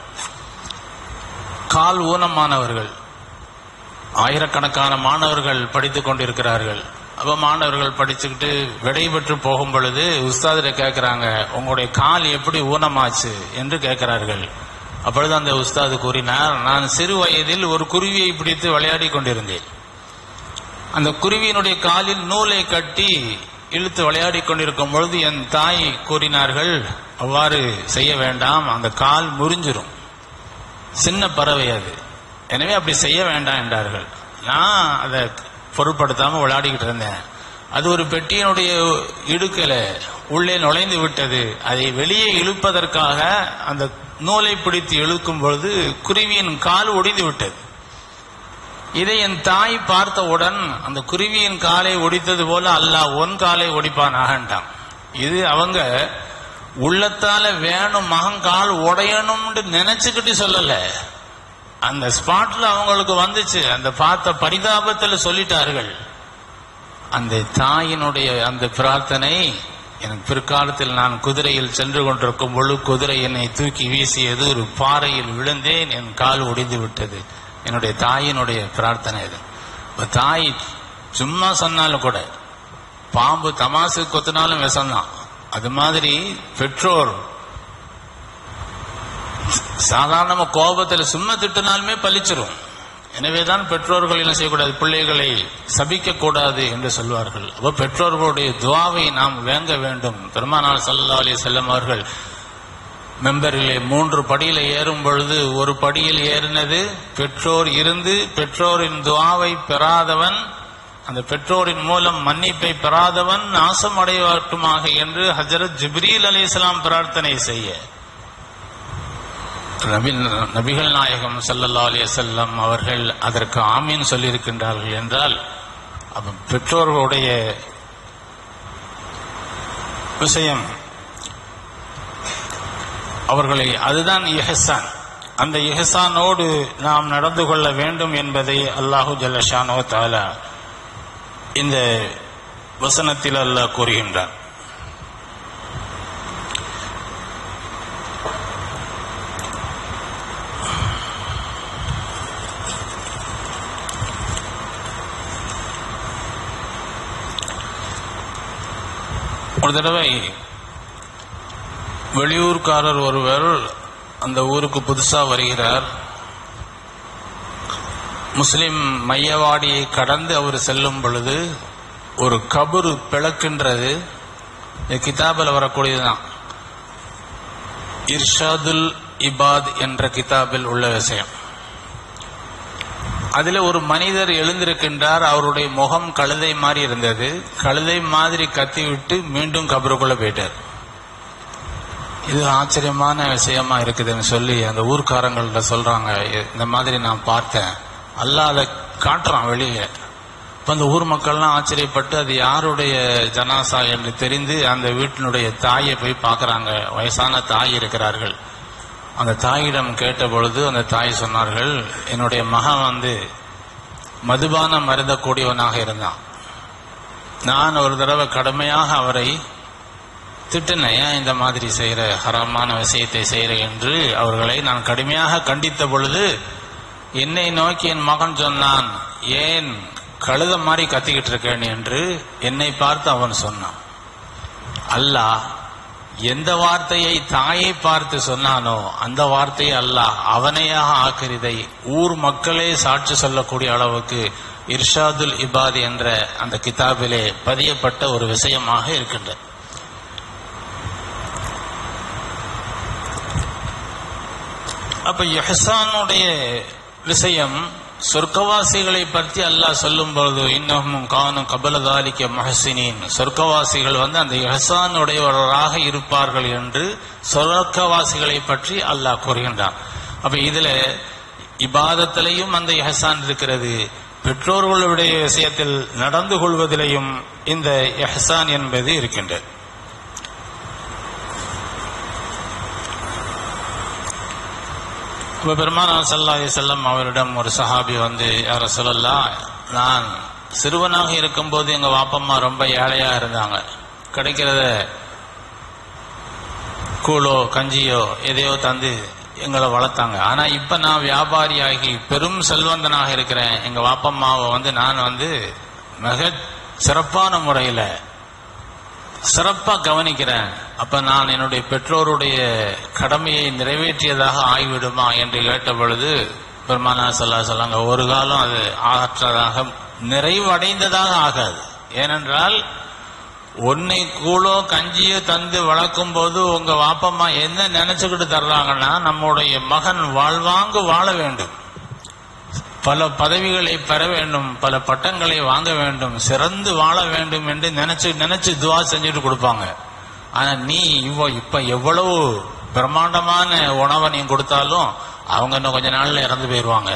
கால் ஊனமானவர்கள் ஆயிரக்கணக்கான மாணவர்கள் படித்துக் கொண்டிருக்கிறார்கள் அப்ப மாணவர்கள் படிச்சுக்கிட்டு விடை பெற்று போகும் பொழுது உஸ்தாதிட கேட்கிறாங்க உங்களுடைய கால் எப்படி ஊனமாச்சு என்று கேட்கிறார்கள் அப்பொழுது அந்த உஸ்தாது கூறினார் நான் சிறு வயதில் ஒரு குருவியை பிடித்து விளையாடி கொண்டிருந்தேன் அந்த குருவியினுடைய காலில் நூலை கட்டி இழுத்து விளையாடி கொண்டிருக்கும் பொழுது என் தாய் கூறினார்கள் அவ்வாறு செய்ய வேண்டாம் அந்த கால் முறிஞ்சிரும் சின்ன பறவை அது எனவே அப்படி செய்ய வேண்டாம் என்றார்கள் நான் அதை பொருட்படுத்தாம விளையாடிக்கிட்டு இருந்தேன் அது ஒரு பெட்டியினுடைய இடுக்கல உள்ளே நுழைந்து விட்டது அதை வெளியே இழுப்பதற்காக அந்த நூலை பிடித்து இழுக்கும் பொழுது குருவியின் கால் ஒடிந்து விட்டது இதை என் தாய் பார்த்தவுடன் அந்த குருவியின் காலை ஒடித்தது போல அல்லாஹ் ஒன் காலை ஒடிப்பானாகண்டான் இது அவங்க உள்ளத்தால வேணும் மகன் கால் உடையணும்னு நினைச்சுக்கிட்டு சொல்லல அந்த ஸ்பாட்ல அவங்களுக்கு வந்துச்சு அந்த பார்த்த பரிதாபத்துல சொல்லிட்டார்கள் அந்த தாயினுடைய அந்த பிரார்த்தனை எனக்கு பிற்காலத்தில் நான் குதிரையில் சென்று கொண்டிருக்கும் பொழுது குதிரை என்னை தூக்கி வீசியது ஒரு பாறையில் விழுந்தேன் என் கால் ஒடிந்து விட்டது என்னுடைய தாயினுடைய பிரார்த்தனை இது இப்ப தாய் சும்மா சொன்னாலும் கூட பாம்பு தமாசு கொத்தினாலும் விஷம்தான் அது மாதிரி பெற்றோர் சாதாரண கோபத்துல சும்மா திட்டினாலுமே பலிச்சிரும் எனவேதான் பெற்றோர்கள் என்ன செய்யக்கூடாது பிள்ளைகளை சபிக்க கூடாது என்று சொல்வார்கள் அப்ப பெற்றோர்களுடைய துவாவை நாம் வேங்க வேண்டும் பெருமானார் சல்லா அலி செல்லம் அவர்கள் மெம்பரிலே மூன்று படியில ஏறும் பொழுது ஒரு படியில் ஏறினது பெற்றோர் இருந்து பெற்றோரின் துவாவை பெறாதவன் அந்த பெற்றோரின் மூலம் மன்னிப்பை பெறாதவன் நாசம் அடையட்டுமாக என்று ஹஜரத் ஜிப்ரீல் அலிஸ்லாம் பிரார்த்தனை செய்ய நபி நபிகள் நாயகம் ஸல்லல்லாஹு அலைஹி வஸல்லம் அவர்கள் அதற்கு ஆமீன் சொல்லியிருக்கின்றார்கள் என்றால் அப்ப பெற்றோர்களுடைய விஷயம் அவர்களை அதுதான் இஹ்சான் அந்த இஹ்சானோடு நாம் நடந்து கொள்ள வேண்டும் என்பதை அல்லாஹு ஜல்லஷானோ தாலா இந்த வசனத்தில் அல்லாஹ் கூறுகின்றான் ஒரு தடவை வெளியூர்காரர் ஒருவர் அந்த ஊருக்கு புதுசா வருகிறார் முஸ்லிம் மையவாடியை கடந்து அவர் செல்லும் பொழுது ஒரு கபரு பிளக்கின்றது இது கிதாபில் வரக்கூடியதுதான் இர்ஷாதுல் இபாத் என்ற கிதாபில் உள்ள விஷயம் அதில் ஒரு மனிதர் எழுந்திருக்கின்றார் அவருடைய முகம் கழுதை மாதிரி இருந்தது கழுதை மாதிரி கத்திவிட்டு மீண்டும் கபருக்குள்ள போயிட்டார் இது ஆச்சரியமான விஷயமா இருக்குதுன்னு சொல்லி அந்த ஊர்க்காரங்கள்ட்ட சொல்றாங்க இந்த மாதிரி நான் பார்த்தேன் அல்லாஹ் அதை காட்டுறான் வெளியே இப்ப அந்த ஊர் மக்கள்லாம் ஆச்சரியப்பட்டு அது யாருடைய ஜனாசா என்று தெரிந்து அந்த வீட்டினுடைய தாயை போய் பார்க்கறாங்க வயசான தாய் இருக்கிறார்கள் அந்த தாயிடம் கேட்ட பொழுது அந்த தாய் சொன்னார்கள் என்னுடைய மகன் வந்து மதுபானம் மருந்தக்கூடியவனாக இருந்தான் நான் ஒரு தடவை கடுமையாக அவரை திட்டினேன் ஏன் இந்த மாதிரி செய்யற ஹரமான விஷயத்தை செய்யற என்று அவர்களை நான் கடுமையாக கண்டித்த பொழுது என்னை நோக்கி என் மகன் சொன்னான் ஏன் கழுத மாதிரி கத்திக்கிட்டு இருக்கேன் என்று என்னை பார்த்து அவன் சொன்னான் அல்லாஹ் எந்த வார்த்தையை தாயை பார்த்து சொன்னானோ அந்த வார்த்தையை அல்லாஹ் அவனையாக ஆக்கிரிதை ஊர் மக்களே சாட்சி சொல்லக்கூடிய அளவுக்கு இர்ஷாதுல் இபாத் என்ற அந்த கிதாபிலே பதியப்பட்ட ஒரு விஷயமாக இருக்கின்றது அப்ப எஹசானுடைய விஷயம் சொர்க்கவாசிகளை பற்றி அல்லாஹ் சொல்லும் பொழுது இன்னமும் காணும் கபலதாலிக்க மஹசினின் சொர்க்கவாசிகள் வந்து அந்த எஹசானுடையவராக இருப்பார்கள் என்று சொர்க்கவாசிகளை பற்றி அல்லாஹ் கூறுகின்றான் அப்ப இதுல இபாதத்திலையும் அந்த எஹசான் இருக்கிறது பெற்றோர்களுடைய விஷயத்தில் நடந்து கொள்வதிலையும் இந்த எஹசான் என்பது இருக்கின்றது இப்ப பெருமானா சல்லா செல்லம் அவரிடம் ஒரு சஹாபி வந்து யார சொல்லலாம் நான் சிறுவனாக இருக்கும்போது எங்க வாப்பம்மா ரொம்ப ஏழையா இருந்தாங்க கிடைக்கிறத கூழோ கஞ்சியோ எதையோ தந்து எங்களை வளர்த்தாங்க ஆனா இப்ப நான் வியாபாரியாகி பெரும் செல்வந்தனாக இருக்கிறேன் எங்க வாப்பம்மாவை வந்து நான் வந்து மிக சிறப்பான முறையில சிறப்பா கவனிக்கிறேன் அப்ப நான் என்னுடைய பெற்றோருடைய கடமையை நிறைவேற்றியதாக ஆகிவிடுமா என்று கேட்ட பொழுது பெருமானா சொல்லா சொல்லாங்க ஒரு காலம் அது ஆற்றதாக நிறைவடைந்ததாக ஆகாது ஏனென்றால் உன்னை கூழோ கஞ்சியோ தந்து வளர்க்கும் போது உங்க வாப்பம்மா என்ன நினைச்சுக்கிட்டு தர்றாங்கன்னா நம்முடைய மகன் வாழ்வாங்கு வாழ வேண்டும் பல பதவிகளை பெற வேண்டும் பல பட்டங்களை வாங்க வேண்டும் சிறந்து வாழ வேண்டும் என்று நினைச்சு நினைச்சு துவா செஞ்சுட்டு கொடுப்பாங்க ஆனா நீ இவ்வளோ இப்ப எவ்வளவு பிரம்மாண்டமான உணவை நீ கொடுத்தாலும் அவங்க இன்னும் கொஞ்ச நாள்ல இறந்து போயிடுவாங்க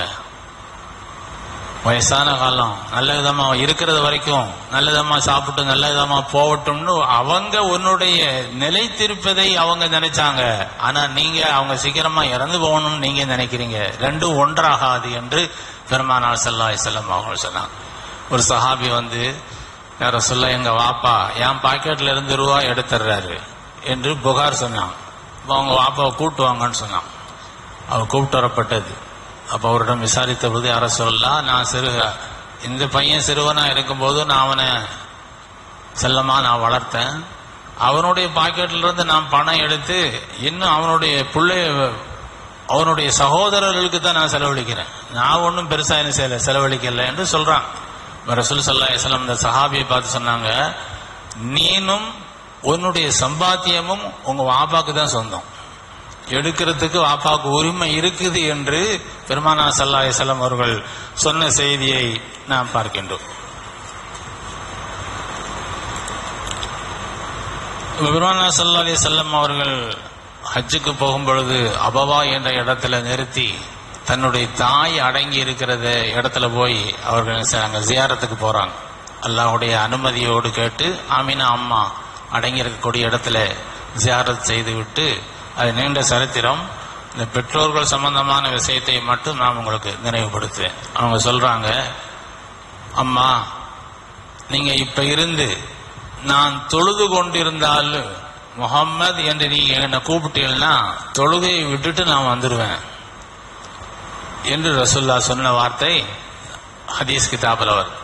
வயசான காலம் நல்ல விதமா இருக்கிறது வரைக்கும் நல்ல விதமா சாப்பிட்டு நல்ல விதமா போகட்டும்னு அவங்க உன்னுடைய நிலைத்திருப்பதை அவங்க நினைச்சாங்க ஆனா நீங்க அவங்க சீக்கிரமா இறந்து போகணும்னு நீங்க நினைக்கிறீங்க ரெண்டும் ஒன்றாகாது என்று பெருமானார் சல்லா செல்லம் அவங்க சொன்னாங்க ஒரு சஹாபி வந்து யார சொல்ல எங்க வாப்பா என் பாக்கெட்ல இருந்து ரூபா எடுத்துடுறாரு என்று புகார் சொன்னான் அப்ப அவங்க வாப்பாவை கூப்பிட்டு வாங்கன்னு சொன்னான் அவர் கூப்பிட்டு வரப்பட்டது அப்ப அவரிடம் விசாரித்த போது யார சொல்லலாம் நான் சிறு இந்த பையன் சிறுவனா இருக்கும்போது நான் அவனை செல்லமா நான் வளர்த்தேன் அவனுடைய பாக்கெட்ல இருந்து நான் பணம் எடுத்து இன்னும் அவனுடைய பிள்ளைய அவனுடைய சகோதரர்களுக்கு தான் நான் செலவழிக்கிறேன் நான் ஒன்றும் பெருசா என்ன செய்யல செலவழிக்கல என்று சொல்றான் ரசூல் சல்லா இஸ்லாம் இந்த சஹாபியை பார்த்து சொன்னாங்க நீனும் உன்னுடைய சம்பாத்தியமும் உங்க வாப்பாக்கு தான் சொந்தம் எடுக்கிறதுக்கு வாப்பாக்கு உரிமை இருக்குது என்று பெருமானா சல்லா இஸ்லாம் அவர்கள் சொன்ன செய்தியை நாம் பார்க்கின்றோம் பெருமானா சல்லா அலி செல்லம் அவர்கள் ஹஜ்ஜுக்கு போகும் பொழுது அபவா என்ற இடத்துல நிறுத்தி தன்னுடைய தாய் அடங்கி இருக்கிறத இடத்துல போய் அவர்கள் என்ன செய்றாங்க ஜியாரத்துக்கு போறாங்க அல்லாஹ்வுடைய அனுமதியோடு கேட்டு ஆமினா அம்மா அடங்கி இருக்கக்கூடிய இடத்துல ஜியாரத் செய்து விட்டு அது நீண்ட சரித்திரம் இந்த பெற்றோர்கள் சம்பந்தமான விஷயத்தை மட்டும் நான் உங்களுக்கு நினைவுபடுத்துவேன் அவங்க சொல்றாங்க அம்மா நீங்க இப்ப இருந்து நான் தொழுது கொண்டிருந்தாலும் முகம்மது என்று நீங்க என்னை கூப்பிட்டீங்கன்னா தொழுகையை விட்டுட்டு நான் வந்துடுவேன் என்று ரசுல்லா சொன்ன வார்த்தை ஹதீஸ் கிதாபில் வரும்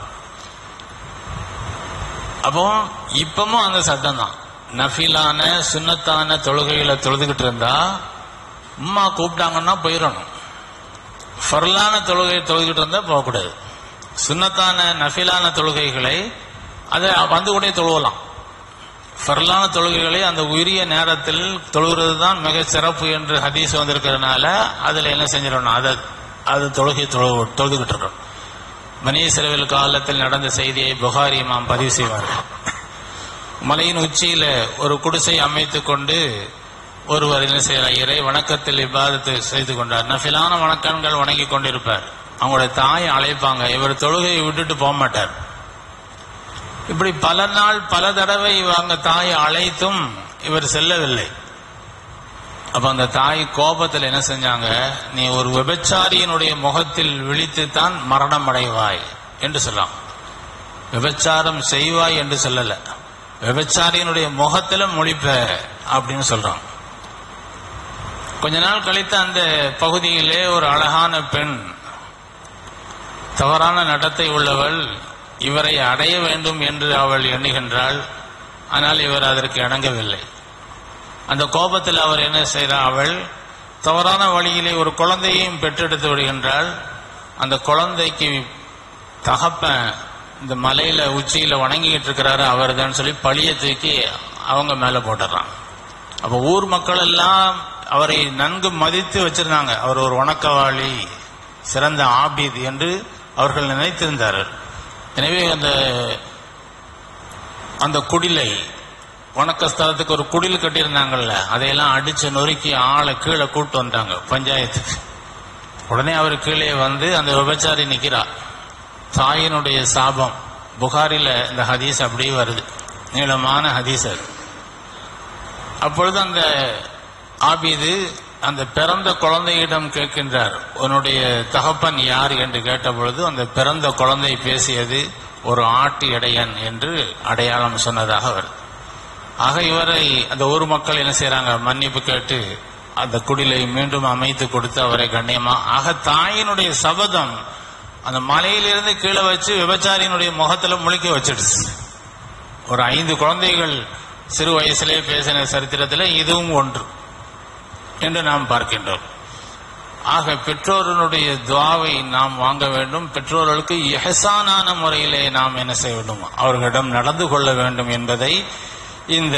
அப்போ இப்பமும் அந்த சட்டம் தான் நஃபிலான சுன்னத்தான தொழுகைகளை தொழுதுகிட்டு இருந்தா உம்மா கூப்பிட்டாங்கன்னா போயிடணும் ஃபர்லான தொழுகையை தொழுதுகிட்டு இருந்தா போகக்கூடாது சுன்னத்தான நஃபிலான தொழுகைகளை அதை வந்து கூட தொழுவலாம் ஃபர்லான தொழுகைகளை அந்த உரிய நேரத்தில் தொழுகிறது தான் மிக சிறப்பு என்று ஹதீஸ் வந்திருக்கிறதுனால அதில் என்ன செஞ்சிடணும் அதை அது தொழுகை தொழு தொழுதுகிட்டு இருக்கணும் மனித செலவில் காலத்தில் நடந்த செய்தியை புகாரி இமாம் பதிவு செய்வார்கள் மலையின் உச்சியில ஒரு குடிசை அமைத்துக் கொண்டு ஒருவர் என்ன செய்யலாம் இறை வணக்கத்தில் இவ்வாதத்தை செய்து கொண்டார் நஃபிலான வணக்கங்கள் வணங்கி கொண்டிருப்பார் அவங்களுடைய தாயை அழைப்பாங்க இவர் தொழுகையை விட்டுட்டு போக மாட்டார் இப்படி பல நாள் பல தடவை அவங்க தாயை அழைத்தும் இவர் செல்லவில்லை அப்ப அந்த தாய் கோபத்தில் என்ன செஞ்சாங்க நீ ஒரு விபச்சாரியினுடைய முகத்தில் விழித்து தான் மரணம் அடைவாய் என்று சொல்லலாம் விபச்சாரம் செய்வாய் என்று சொல்லல விபச்சாரியினுடைய முகத்துல முழிப்ப அப்படின்னு சொல்றான் கொஞ்ச நாள் கழித்து அந்த பகுதியிலே ஒரு அழகான பெண் தவறான நடத்தை உள்ளவள் இவரை அடைய வேண்டும் என்று அவள் எண்ணுகின்றாள் ஆனால் இவர் அதற்கு இணங்கவில்லை அந்த கோபத்தில் அவர் என்ன செய்கிறார் அவள் தவறான வழியிலே ஒரு குழந்தையையும் பெற்றெடுத்து விடுகின்றாள் அந்த குழந்தைக்கு தகப்பன் இந்த மலையில உச்சியில வணங்கிட்டு இருக்கிறாரு அவர் தான் சொல்லி பழிய தூக்கி அவங்க மேல போட்டுறான் அப்ப ஊர் மக்கள் எல்லாம் அவரை நன்கு மதித்து வச்சிருந்தாங்க அவர் ஒரு வணக்கவாளி சிறந்த ஆபித் என்று அவர்கள் நினைத்திருந்தார்கள் எனவே அந்த அந்த குடிலை வணக்க ஸ்தலத்துக்கு ஒரு குடில் கட்டியிருந்தாங்கல்ல அதையெல்லாம் அடிச்சு நொறுக்கி ஆளை கீழே கூட்டு வந்தாங்க பஞ்சாயத்துக்கு உடனே அவர் கீழே வந்து அந்த விபச்சாரி நிக்கிறா தாயினுடைய சாபம் புகாரில இந்த ஹதீஸ் அப்படியே வருது நீளமான ஹதீஸ் அது அப்பொழுது அந்த ஆபீது அந்த பிறந்த குழந்தையிடம் கேட்கின்றார் உன்னுடைய தகப்பன் யார் என்று கேட்டபொழுது அந்த பிறந்த குழந்தை பேசியது ஒரு ஆட்டு இடையன் என்று அடையாளம் சொன்னதாக வருது ஆக இவரை அந்த ஊர் மக்கள் என்ன செய்யறாங்க மன்னிப்பு கேட்டு அந்த குடிலை மீண்டும் அமைத்து கொடுத்து அவரை கண்ணியமா ஆக தாயினுடைய சபதம் அந்த மலையிலிருந்து கீழே வச்சு விபச்சாரியினுடைய முகத்துல முழிக்க வச்சிடுச்சு ஒரு ஐந்து குழந்தைகள் சிறு வயசிலே பேசின சரித்திரத்தில் இதுவும் ஒன்று என்று நாம் பார்க்கின்றோம் ஆக பெற்றோர்களுடைய துவாவை நாம் வாங்க வேண்டும் பெற்றோர்களுக்கு எஹசானான முறையிலே நாம் என்ன செய்ய வேண்டும் அவர்களிடம் நடந்து கொள்ள வேண்டும் என்பதை இந்த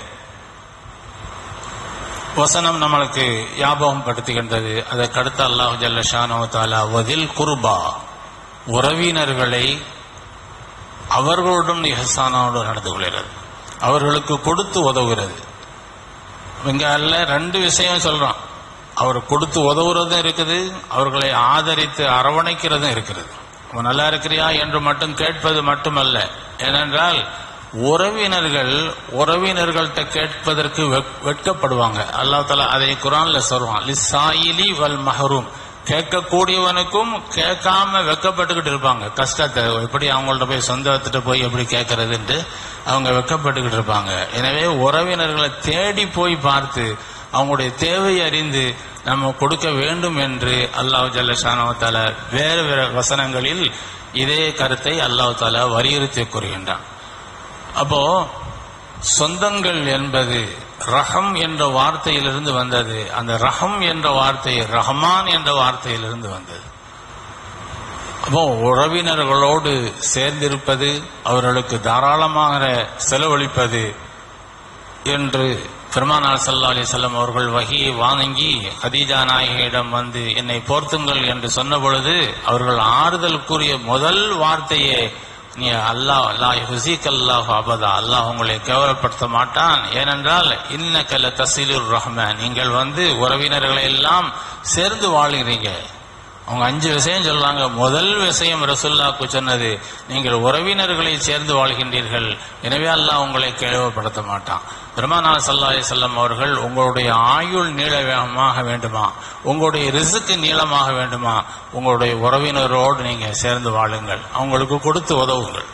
வசனம் நம்மளுக்கு ஞாபகம் படுத்துகின்றது அதற்கடுத்து அல்லாஹ் ஜல்லஷானோ தாலா வதில் குர்பா உறவினர்களை அவர்களுடன் இஹசானோடு நடந்து கொள்கிறது அவர்களுக்கு கொடுத்து உதவுகிறது இங்க அல்ல ரெண்டு விஷயம் சொல்றோம் அவர் கொடுத்து உதவுறதும் இருக்குது அவர்களை ஆதரித்து அரவணைக்கிறதும் இருக்கிறது அவன் நல்லா இருக்கிறியா என்று மட்டும் கேட்பது மட்டுமல்ல ஏனென்றால் உறவினர்கள் உறவினர்கள்ட்ட கேட்பதற்கு வெக்- வெட்கப்படுவாங்க அல்லாஹ் தலா அதை குரான்ல சொல்றான் லிசாயிலி வல் மஹரூம் கேட்கக்கூடியவனுக்கும் கேட்காம வெக்கப்பட்டுக்கிட்டு இருப்பாங்க கஷ்டத்தை எப்படி அவங்கள்ட்ட போய் சொந்தத்திட்ட போய் எப்படி கேட்கறதுன்ட்டு அவங்க வெக்கப்பட்டுக்கிட்டு இருப்பாங்க எனவே உறவினர்களை தேடி போய் பார்த்து அவங்களுடைய தேவை அறிந்து நம்ம கொடுக்க வேண்டும் என்று அல்லாஹ் ஜல்லஷானவத்தால வேறு வேறு வசனங்களில் இதே கருத்தை அல்லாஹ் தாலா வலியுறுத்தி கூறுகின்றான் அப்போ சொந்தங்கள் என்பது ரஹம் என்ற வார்த்தையிலிருந்து வந்தது அந்த ரஹம் என்ற வார்த்தை ரஹமான் என்ற வார்த்தையிலிருந்து வந்தது அப்போ உறவினர்களோடு சேர்ந்திருப்பது அவர்களுக்கு தாராளமாக செலவழிப்பது என்று பெருமானார் சல்லா அலிசல்லம் அவர்கள் வகையை வாங்கி ஹதீஜா நாயகியிடம் வந்து என்னை போர்த்துங்கள் என்று சொன்ன பொழுது அவர்கள் ஆறுதல் கூறிய முதல் வார்த்தையே நீ அல்லாஹ் அல்லாஹ் ஹுசீக் அல்லாஹ் அபதா அல்லாஹ் உங்களை கேவலப்படுத்த மாட்டான் ஏனென்றால் இன்னக்கல தசீலுர் ரஹ்மான் நீங்கள் வந்து உறவினர்களை எல்லாம் சேர்ந்து வாழுகிறீங்க அவங்க அஞ்சு விஷயம் சொல்றாங்க முதல் விஷயம் ரசுல்லாக்கு சொன்னது நீங்கள் உறவினர்களை சேர்ந்து வாழ்கின்றீர்கள் எனவே அல்லாஹ் உங்களை கேள்விப்படுத்த மாட்டான் பெருமானா சல்லாஹ் செல்லம் அவர்கள் உங்களுடைய ஆயுள் நீளமாக வேண்டுமா உங்களுடைய ரிசுக்கு நீளமாக வேண்டுமா உங்களுடைய உறவினரோடு நீங்க சேர்ந்து வாழுங்கள் அவங்களுக்கு கொடுத்து உதவுங்கள்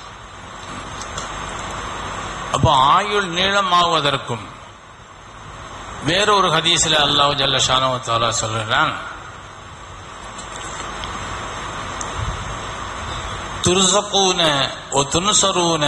அப்போ ஆயுள் நீளமாவதற்கும் வேறொரு ஹதீஸில் அல்லாஹ் ஜல்ல ஷானவத்தாலா சொல்கிறான் துர்சக்கூன ஓ துனுசரூன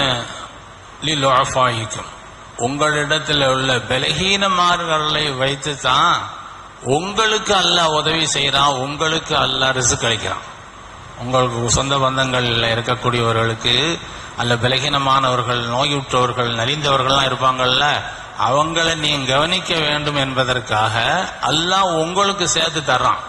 லில் உங்களிடத்தில் உள்ள பலகீனமார்களை வைத்து தான் உங்களுக்கு அல்லாஹ் உதவி செய்யறான் உங்களுக்கு அல்லாஹ் ரிசுக் அளிக்கிறான் உங்களுக்கு சொந்த பந்தங்கள்ல இருக்கக்கூடியவர்களுக்கு அல்ல பலகீனமானவர்கள் நோயுற்றவர்கள் நலிந்தவர்கள்லாம் இருப்பாங்கல்ல அவங்கள நீ கவனிக்க வேண்டும் என்பதற்காக அல்லாஹ் உங்களுக்கு சேர்த்து தர்றான்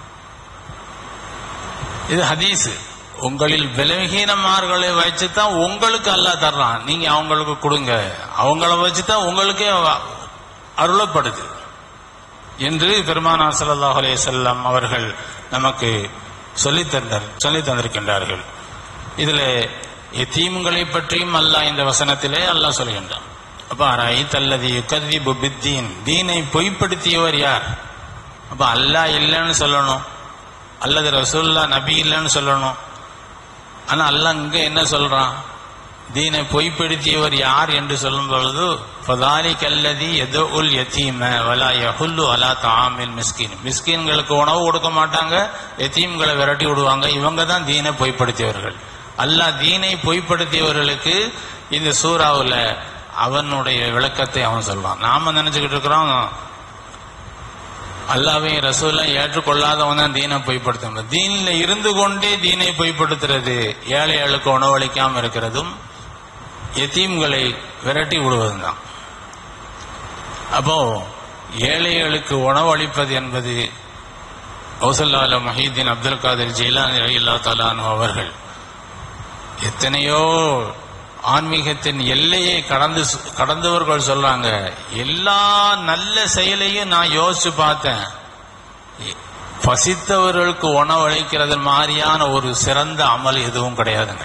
இது ஹதீஸ் உங்களில் பலவீனமார்களை வச்சு தான் உங்களுக்கு அல்லாஹ் தர்றான் நீங்க அவங்களுக்கு கொடுங்க அவங்கள வச்சு தான் உங்களுக்கே அருளப்படுது என்று பெருமானா ஸல்லல்லாஹு அலைஹி வஸல்லம் அவர்கள் நமக்கு சொல்லி தந்தார் சொல்லி தந்திருக்கின்றார்கள் இதுல எத்தீம்களை பற்றியும் அல்லாஹ் இந்த வசனத்திலே அல்லாஹ் சொல்கின்றான் அப்ப ரைத்தல்லதி யுகதிபு பித்தீன் தீனை பொய்ப்படுத்தியவர் யார் அப்ப அல்லாஹ் இல்லைன்னு சொல்லணும் அல்லது ரசூல்லா நபி இல்லைன்னு சொல்லணும் ஆனா அல்லாஹ் இங்க என்ன சொல்றான் தீனை பொய்ப்படுத்தியவர் யார் என்று சொல்லும் பொழுது ஃபதாலி கல்லதி எதோ உல் யத்தீம வலா யஹுல்லு அலா தாமில் மிஸ்கின் மிஸ்கின்களுக்கு உணவு கொடுக்க மாட்டாங்க எத்தீம்களை விரட்டி விடுவாங்க இவங்க தான் தீனை பொய்ப்படுத்தியவர்கள் அல்லாஹ் தீனை பொய்ப்படுத்தியவர்களுக்கு இந்த சூறாவுல அவனுடைய விளக்கத்தை அவன் சொல்றான் நாம நினைச்சுக்கிட்டு இருக்கிறோம் அல்லாவையும் ரசூலையும் ஏற்றுக்கொள்ளாதவன் தான் தீனை பொய்ப்படுத்த தீனில் இருந்து கொண்டே தீனை பொய்ப்படுத்துறது ஏழைகளுக்கு உணவளிக்காம இருக்கிறதும் எத்தீம்களை விரட்டி விடுவதும் தான் அப்போ ஏழைகளுக்கு உணவளிப்பது என்பது கௌசல்லால மஹீதீன் அப்துல் காதிர் ஜெயிலானி ரயில்லா தலானு அவர்கள் எத்தனையோ ஆன்மீகத்தின் எல்லையை கடந்து கடந்தவர்கள் சொல்றாங்க எல்லா நல்ல செயலையும் நான் யோசிச்சு பார்த்தேன் பசித்தவர்களுக்கு உணவளிக்கிறது மாதிரியான ஒரு சிறந்த அமல் எதுவும் கிடையாதுங்க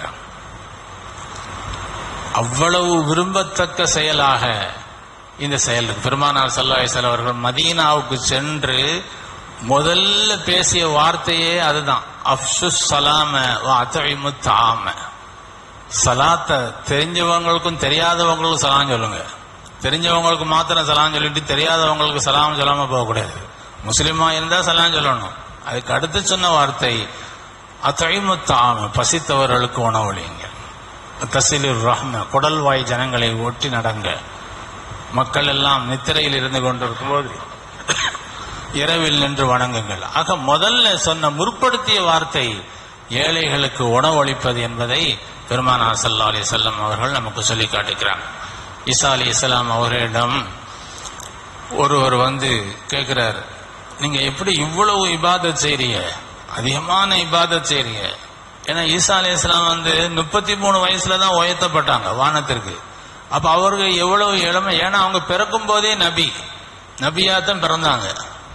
அவ்வளவு விரும்பத்தக்க செயலாக இந்த செயல் இருக்கு. பெருமானார் சல்லாஹ் அவர்கள் மதீனாவுக்கு சென்று முதல்ல பேசிய வார்த்தையே அதுதான் அப்சு சலாம அத்தழிமு தாம சலாத்த தெரிஞ்சவங்களுக்கும் தெரியாதவங்களுக்கும் சலாம் சொல்லுங்க தெரிஞ்சவங்களுக்கு மாத்திரம் சலாம் சொல்லிட்டு தெரியாதவங்களுக்கு சலாம் சொல்லாம போகக்கூடாது முஸ்லிமா இருந்தா சலாம் சொல்லணும் அதுக்கு அடுத்து சொன்ன வார்த்தை அத்தழிமுத்தாம பசித்தவர்களுக்கு உணவளிங்க தசிலிர் ரஹ்ம குடல்வாய் ஜனங்களை ஒட்டி நடங்க மக்கள் எல்லாம் நித்திரையில் இருந்து கொண்டிருக்கும் போது இரவில் நின்று வணங்குங்கள் ஆக முதல்ல சொன்ன முற்படுத்திய வார்த்தை ஏழைகளுக்கு உணவளிப்பது என்பதை பெருமானார் சல்லா அலி செல்லம் அவர்கள் நமக்கு சொல்லி காட்டுகிறாங்க ஈசா அலி இஸ்லாம் அவர்களிடம் ஒருவர் வந்து கேட்கிறார் நீங்க எப்படி இவ்வளவு இபாதத் செய்றீங்க அதிகமான இபாதத் செய்றீங்க ஏன்னா ஈசா அலி இஸ்லாம் வந்து முப்பத்தி மூணு வயசுல தான் உயர்த்தப்பட்டாங்க வானத்திற்கு அப்ப அவருக்கு எவ்வளவு இளமை ஏன்னா அவங்க பிறக்கும் போதே நபி நபியாத்தான் பிறந்தாங்க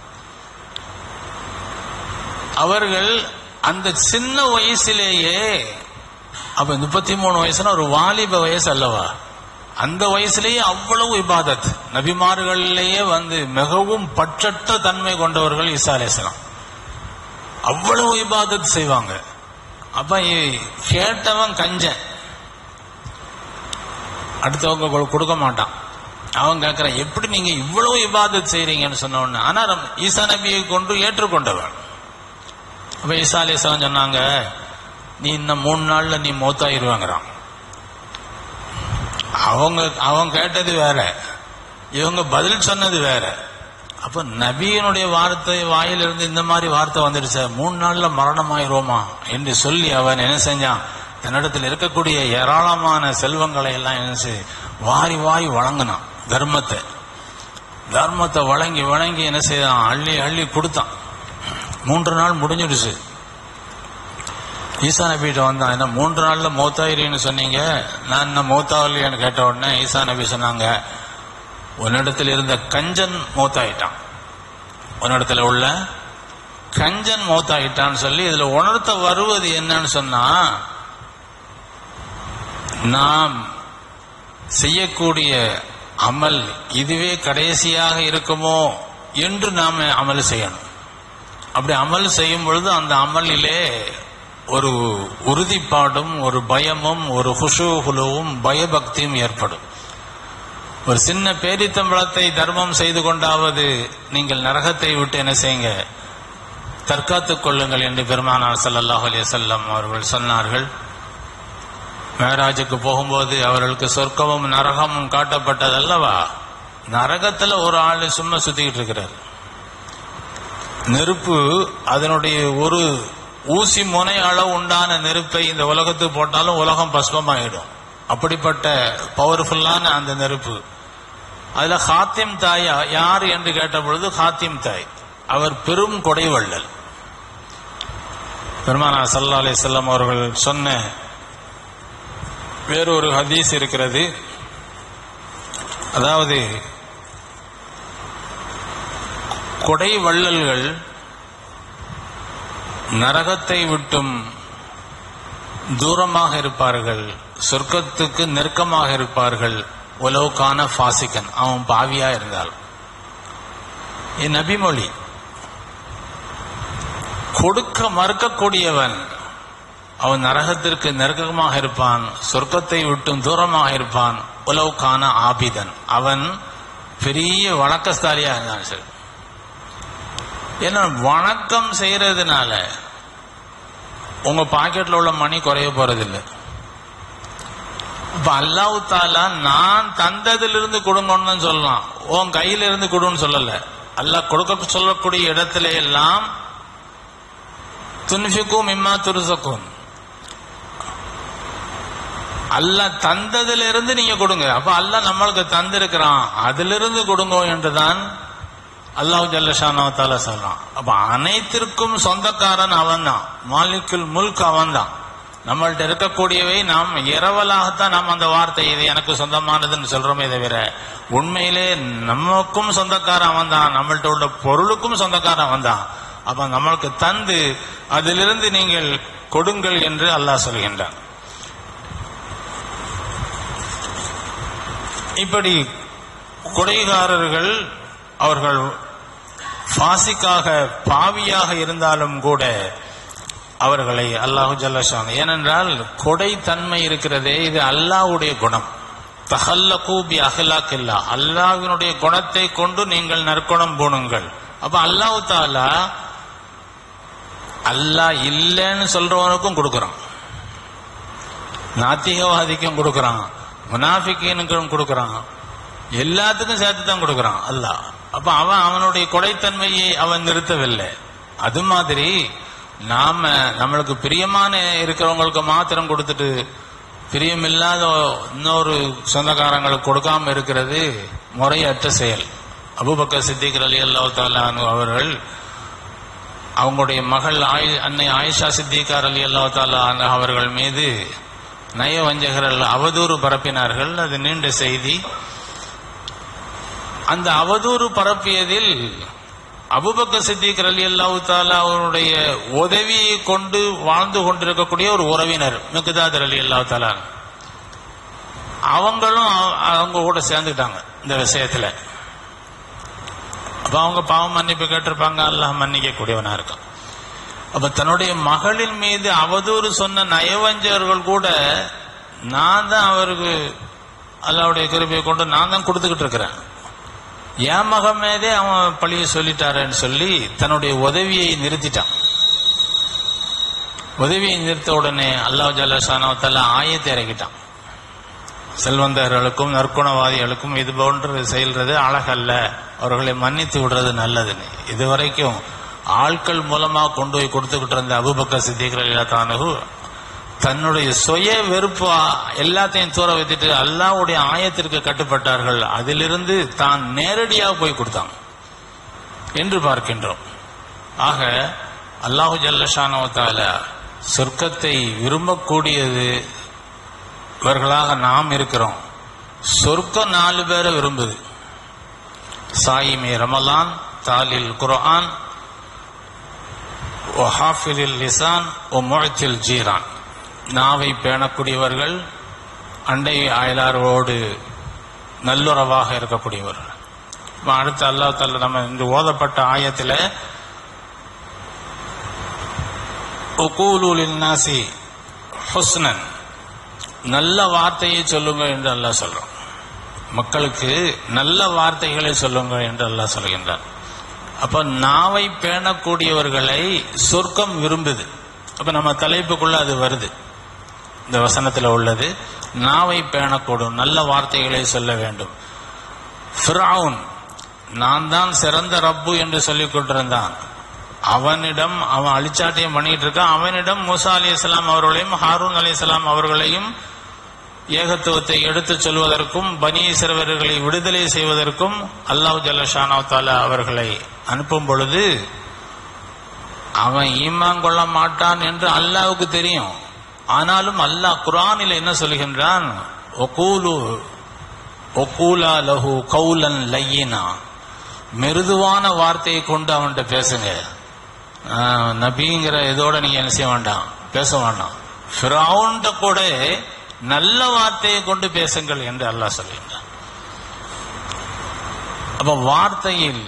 அவர்கள் அந்த சின்ன வயசிலேயே அப்ப முப்பத்தி மூணு வயசுனா ஒரு வாலிப வயசு அல்லவா அந்த வயசுலேயே அவ்வளவு இபாதத் நபிமார்களிலேயே வந்து மிகவும் பற்றற்ற தன்மை கொண்டவர்கள் ஈசா அலிஸ்லாம் அவ்வளவு இபாதத் செய்வாங்க அப்ப இ- கேட்டவன் கஞ்சன் அடுத்தவங்க கொடு- கொடுக்க மாட்டான் அவன் கேட்கிறான் எப்படி நீங்க இவ்வளவு இபாதத் செய்றீங்கன்னு சொன்ன உடனே ஆனா ரம்- ஈசா நபியை கொண்டு ஏற்றுக்கொண்டவன் அப்ப ஈசா அலிஸ்லாம் சொன்னாங்க நீ இன்னும் மூணு நாள்ல நீ மௌத்தாயிருவாங்கிறான் அவங்க அவன் கேட்டது வேற இவங்க பதில் சொன்னது வேற அப்ப நபியினுடைய வார்த்தை வாயிலிருந்து இந்த மாதிரி வார்த்தை வந்துடுச்ச மூணு நாள்ல மரணமாயிருவோமா என்று சொல்லி அவன் என்ன செஞ்சான் தன்னிடத்தில் இருக்கக்கூடிய ஏராளமான செல்வங்களை எல்லாம் என்ன செய் வாரி வாரி வழங்கினான் தர்மத்தை தர்மத்தை வழங்கி வழங்கி என்ன செய்தான் அள்ளி அள்ளி கொடுத்தான் மூன்று நாள் முடிஞ்சிடுச்சு ஈசா நபிகிட்ட வந்தான் என்ன மூன்று நாள்ல மௌத்தாயிரின்னு சொன்னீங்க நான் என்ன மௌத்தாவலியான்னு கேட்ட உடனே ஈசா நபி சொன்னாங்க உன்னிடத்தில் இருந்த கஞ்சன் மௌத்தாயிட்டான் உன்னிடத்தில் உள்ள கஞ்சன் மௌத்தாயிட்டான்னு சொல்லி இதுல உணர்த்த வருவது என்னன்னு சொன்னா நாம் செய்யக்கூடிய அமல் இதுவே கடைசியாக இருக்குமோ என்று நாம அமல் செய்யணும் அப்படி அமல் செய்யும் பொழுது அந்த அமலிலே ஒரு உறுதிப்பாடும் ஒரு பயமும் ஒரு ஹுஷுகுலுவும் பயபக்தியும் ஏற்படும் ஒரு சின்ன பேரித்தம்பளத்தை தர்மம் செய்து கொண்டாவது நீங்கள் நரகத்தை விட்டு என்ன செய்யுங்க தற்காத்துக் கொள்ளுங்கள் என்று பெருமானார் ஸல்லல்லாஹு அலைஹி வஸல்லம் அவர்கள் சொன்னார்கள் மேராஜுக்கு போகும்போது அவர்களுக்கு சொர்க்கமும் நரகமும் காட்டப்பட்டது அல்லவா நரகத்துல ஒரு ஆள் சும்மா சுத்திக்கிட்டு இருக்கிறார் நெருப்பு அதனுடைய ஒரு ஊசி முனை அளவு உண்டான நெருப்பை இந்த உலகத்துக்கு போட்டாலும் உலகம் பஸ்பமாயிடும் அப்படிப்பட்ட பவர்ஃபுல்லான அந்த நெருப்பு அதுல ஹாத்திம் தாய் யார் என்று கேட்ட பொழுது ஹாத்திம் தாய் அவர் பெரும் கொடைவள்ளல் பெருமானா சல்லா அலிசல்லாம் அவர்கள் சொன்ன வேறொரு ஹதீஸ் இருக்கிறது அதாவது கொடை வள்ளல்கள் நரகத்தை விட்டும் தூரமாக இருப்பார்கள் சொர்க்கத்துக்கு நெருக்கமாக இருப்பார்கள் உலவுக்கான ஃபாசிகன் அவன் பாவியா இருந்தால் என் நபிமொழி கொடுக்க மறுக்கக்கூடியவன் அவன் நரகத்திற்கு நெருக்கமாக இருப்பான் சொர்க்கத்தை விட்டும் தூரமாக இருப்பான் உலவுக்கான ஆபிதன் அவன் பெரிய வணக்கஸ்தாலியா இருந்தான் சரி ஏன்னா வணக்கம் செய்யறதுனால உங்க பாக்கெட்ல உள்ள மணி குறைய போறதில்லை அப்ப அல்லாஹ் தாலா நான் தந்ததிலிருந்து கொடுங்கன்னு சொல்லலாம் உன் கையில இருந்து கொடுன்னு சொல்லல அல்லாஹ் கொடுக்க சொல்லக்கூடிய இடத்துல எல்லாம் துன்ஃபிக்கும் இம்மா துருசக்கும் அல்லாஹ் தந்ததிலிருந்து நீங்க கொடுங்க அப்ப அல்லாஹ் நம்மளுக்கு தந்திருக்கிறான் அதிலிருந்து கொடுங்க என்றுதான் அல்லாஹ் ஜல்லஷானோ தால சொல்றான் அப்ப அனைத்திற்கும் சொந்தக்காரன் அவன் தான் மாலிக்குல் முல்க் அவன் தான் நம்மள்ட்ட இருக்கக்கூடியவை நாம் இரவலாகத்தான் நாம் அந்த வார்த்தை இது எனக்கு சொந்தமானதுன்னு சொல்றோமே தவிர உண்மையிலே நமக்கும் சொந்தக்காரன் அவன் தான் நம்மள்ட்ட உள்ள பொருளுக்கும் சொந்தக்காரன் அவன் தான் அப்ப நம்மளுக்கு தந்து அதிலிருந்து நீங்கள் கொடுங்கள் என்று அல்லாஹ் சொல்கின்றான் இப்படி கொடைகாரர்கள் அவர்கள் பாசிக்காக பாவியாக இருந்தாலும் கூட அவர்களை அல்லாஹு ஜல்லஷான் ஏனென்றால் கொடை தன்மை இருக்கிறதே இது அல்லாஹ்வுடைய குணம் தஹல்ல கூபி அஹ்லாக் இல்லா அல்லாஹ்வினுடைய குணத்தை கொண்டு நீங்கள் நற்குணம் போணுங்கள் அப்ப அல்லாஹு தாலா அல்லாஹ் இல்லைன்னு சொல்றவனுக்கும் கொடுக்கறான் நாத்திகவாதிக்கும் கொடுக்கறான் முனாஃபிக்கீனுக்கும் கொடுக்கறான் எல்லாத்துக்கும் சேர்த்து தான் கொடுக்கறான் அல்லாஹ் அப்ப அவன் அவனுடைய கொடைத்தன்மையை அவன் நிறுத்தவில்லை அது மாதிரி நாம நம்மளுக்கு பிரியமான இருக்கிறவங்களுக்கு மாத்திரம் கொடுத்துட்டு பிரியமில்லாத இன்னொரு சொந்தக்காரங்களுக்கு கொடுக்காம இருக்கிறது முறையற்ற செயல் அபுபக்கர் சித்திகர் அலி அல்லா அவர்கள் அவங்களுடைய மகள் ஆயி அன்னை ஆயிஷா சித்திகார் அலி அல்லா தாலா அவர்கள் மீது நயவஞ்சகர்கள் அவதூறு பரப்பினார்கள் அது நீண்ட செய்தி அந்த அவதூறு பரப்பியதில் அபுபக்க சித்திக் அலி அல்லாஹு தாலா அவருடைய உதவியை கொண்டு வாழ்ந்து கொண்டிருக்கக்கூடிய ஒரு உறவினர் மிகுதாதர் அலி அல்லாஹு தாலா அவங்களும் அவ- அவங்க கூட சேர்ந்துட்டாங்க இந்த விஷயத்துல அப்ப அவங்க பாவம் மன்னிப்பு கேட்டிருப்பாங்க அல்லாஹ் மன்னிக்க கூடியவனா இருக்கான் அப்ப தன்னுடைய மகளின் மீது அவதூறு சொன்ன நயவஞ்சகர்கள் கூட நான் தான் அவருக்கு அல்லாவுடைய கிருபையை கொண்டு நான் தான் கொடுத்துக்கிட்டு இருக்கிறேன் என் மகன் மீதே அவன் பழிய சொல்லிட்டாரேன்னு சொல்லி தன்னுடைய உதவியை நிறுத்திட்டான் உதவியை நிறுத்த உடனே அல்லாஹ் ஜல்லசானவத்தால ஆயத்தை இறக்கிட்டான் செல்வந்தர்களுக்கும் நற்குணவாதிகளுக்கும் இது போன்று செயல்றது அழகல்ல அவர்களை மன்னித்து விடுறது நல்லதுன்னு இதுவரைக்கும் ஆட்கள் மூலமா கொண்டு போய் கொடுத்துக்கிட்டு இருந்த அபுபக்கர் சித்திகள் இல்லாத்தானு தன்னுடைய சுய வெறுப்பு எல்லாத்தையும் தூர வைத்துட்டு அல்லாவுடைய ஆயத்திற்கு கட்டுப்பட்டார்கள் அதிலிருந்து தான் நேரடியாக போய் கொடுத்தாங்க என்று பார்க்கின்றோம் ஆக அல்லாஹு ஜல்லஷானவத்தால சொர்க்கத்தை விரும்பக்கூடியது இவர்களாக நாம் இருக்கிறோம் சொர்க்கம் நாலு பேரை விரும்புது சாயிமே ரமலான் தாலில் குர்ஆன் ஓ ஹாஃபிலில் லிசான் ஓ முழத்தில் ஜீரான் நாவை பேணக்கூடியவர்கள் அண்டை அயலாரோடு நல்லுறவாக இருக்கக்கூடியவர்கள் இப்ப அடுத்து அல்லாஹ் தால நம்ம இங்கு ஓதப்பட்ட ஆயத்தில் ஒகூலுலின் நாசி ஹுஸ்னன் நல்ல வார்த்தையை சொல்லுங்க என்று அல்லாஹ் சொல்றோம் மக்களுக்கு நல்ல வார்த்தைகளை சொல்லுங்க என்று அல்லாஹ் சொல்கின்றார் அப்ப நாவை பேணக்கூடியவர்களை சொர்க்கம் விரும்புது அப்ப நம்ம தலைப்புக்குள்ள அது வருது இந்த வசனத்துல உள்ளது நாவை பேணக்கூடும் நல்ல வார்த்தைகளை சொல்ல வேண்டும் ஃபிரவுன் நான் தான் சிறந்த ரப்பு என்று சொல்லிக் கொண்டிருந்தான் அவனிடம் அவன் அழிச்சாட்டியம் பண்ணிட்டு இருக்கான் அவனிடம் மூசா அலி இஸ்லாம் அவர்களையும் ஹாரூன் அலி இஸ்லாம் அவர்களையும் ஏகத்துவத்தை எடுத்துச் சொல்வதற்கும் பனி சிறுவர்களை விடுதலை செய்வதற்கும் அல்லாஹ் ஜல்லஷானாவ் தாலா அவர்களை அனுப்பும் பொழுது அவன் ஈமான் கொள்ள மாட்டான் என்று அல்லாவுக்கு தெரியும் ஆனாலும் அல்லாஹ் குரானில் என்ன சொல்கின்றான் ஒகூலு ஒகூலா லஹு கௌலன் லையினா மிருதுவான வார்த்தையை கொண்டு அவன்கிட்ட பேசுங்க ஆஹ், நபிங்கிற இதோட நீங்க என்ன செய்ய வேண்டாம் பேச வேண்டாம் ஃபிரௌன்ட்ட கூட நல்ல வார்த்தையை கொண்டு பேசுங்கள் என்று அல்லாஹ் சொல்கின்றான் அப்ப வார்த்தையில்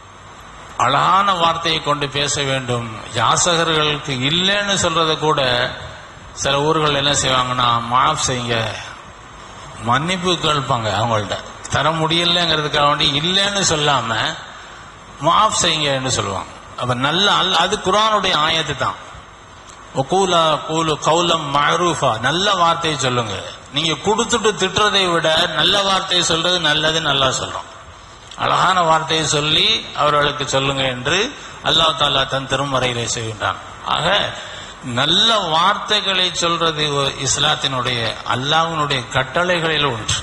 அழகான வார்த்தையை கொண்டு பேச வேண்டும் யாசகர்களுக்கு இல்லைன்னு சொல்றத கூட சில ஊர்கள் என்ன செய்வாங்கன்னா மாஃப் செய்யுங்க மன்னிப்பு கேட்பாங்க அவங்கள்ட்ட தர முடியலங்கிறதுக்காக வேண்டி இல்லைன்னு சொல்லாம மாஃப் செய்யுங்கன்னு சொல்லுவாங்க அப்ப நல்ல அல்ல அது குரானுடைய ஆயத்து தான் ஒகூலா கூலு கௌலம் மரூஃபா நல்ல வார்த்தையை சொல்லுங்க நீங்க கொடுத்துட்டு திட்டுறதை விட நல்ல வார்த்தையை சொல்றது நல்லது நல்லா சொல்றோம் அழகான வார்த்தையை சொல்லி அவர்களுக்கு சொல்லுங்க என்று அல்லாஹ் தாலா தன் திருமறையிலே செய்கின்றான் ஆக நல்ல வார்த்தைகளை சொல்றது ஒ- இஸ்லாத்தினுடைய அல்லாஹ்வினுடைய கட்டளைகளில் ஒன்று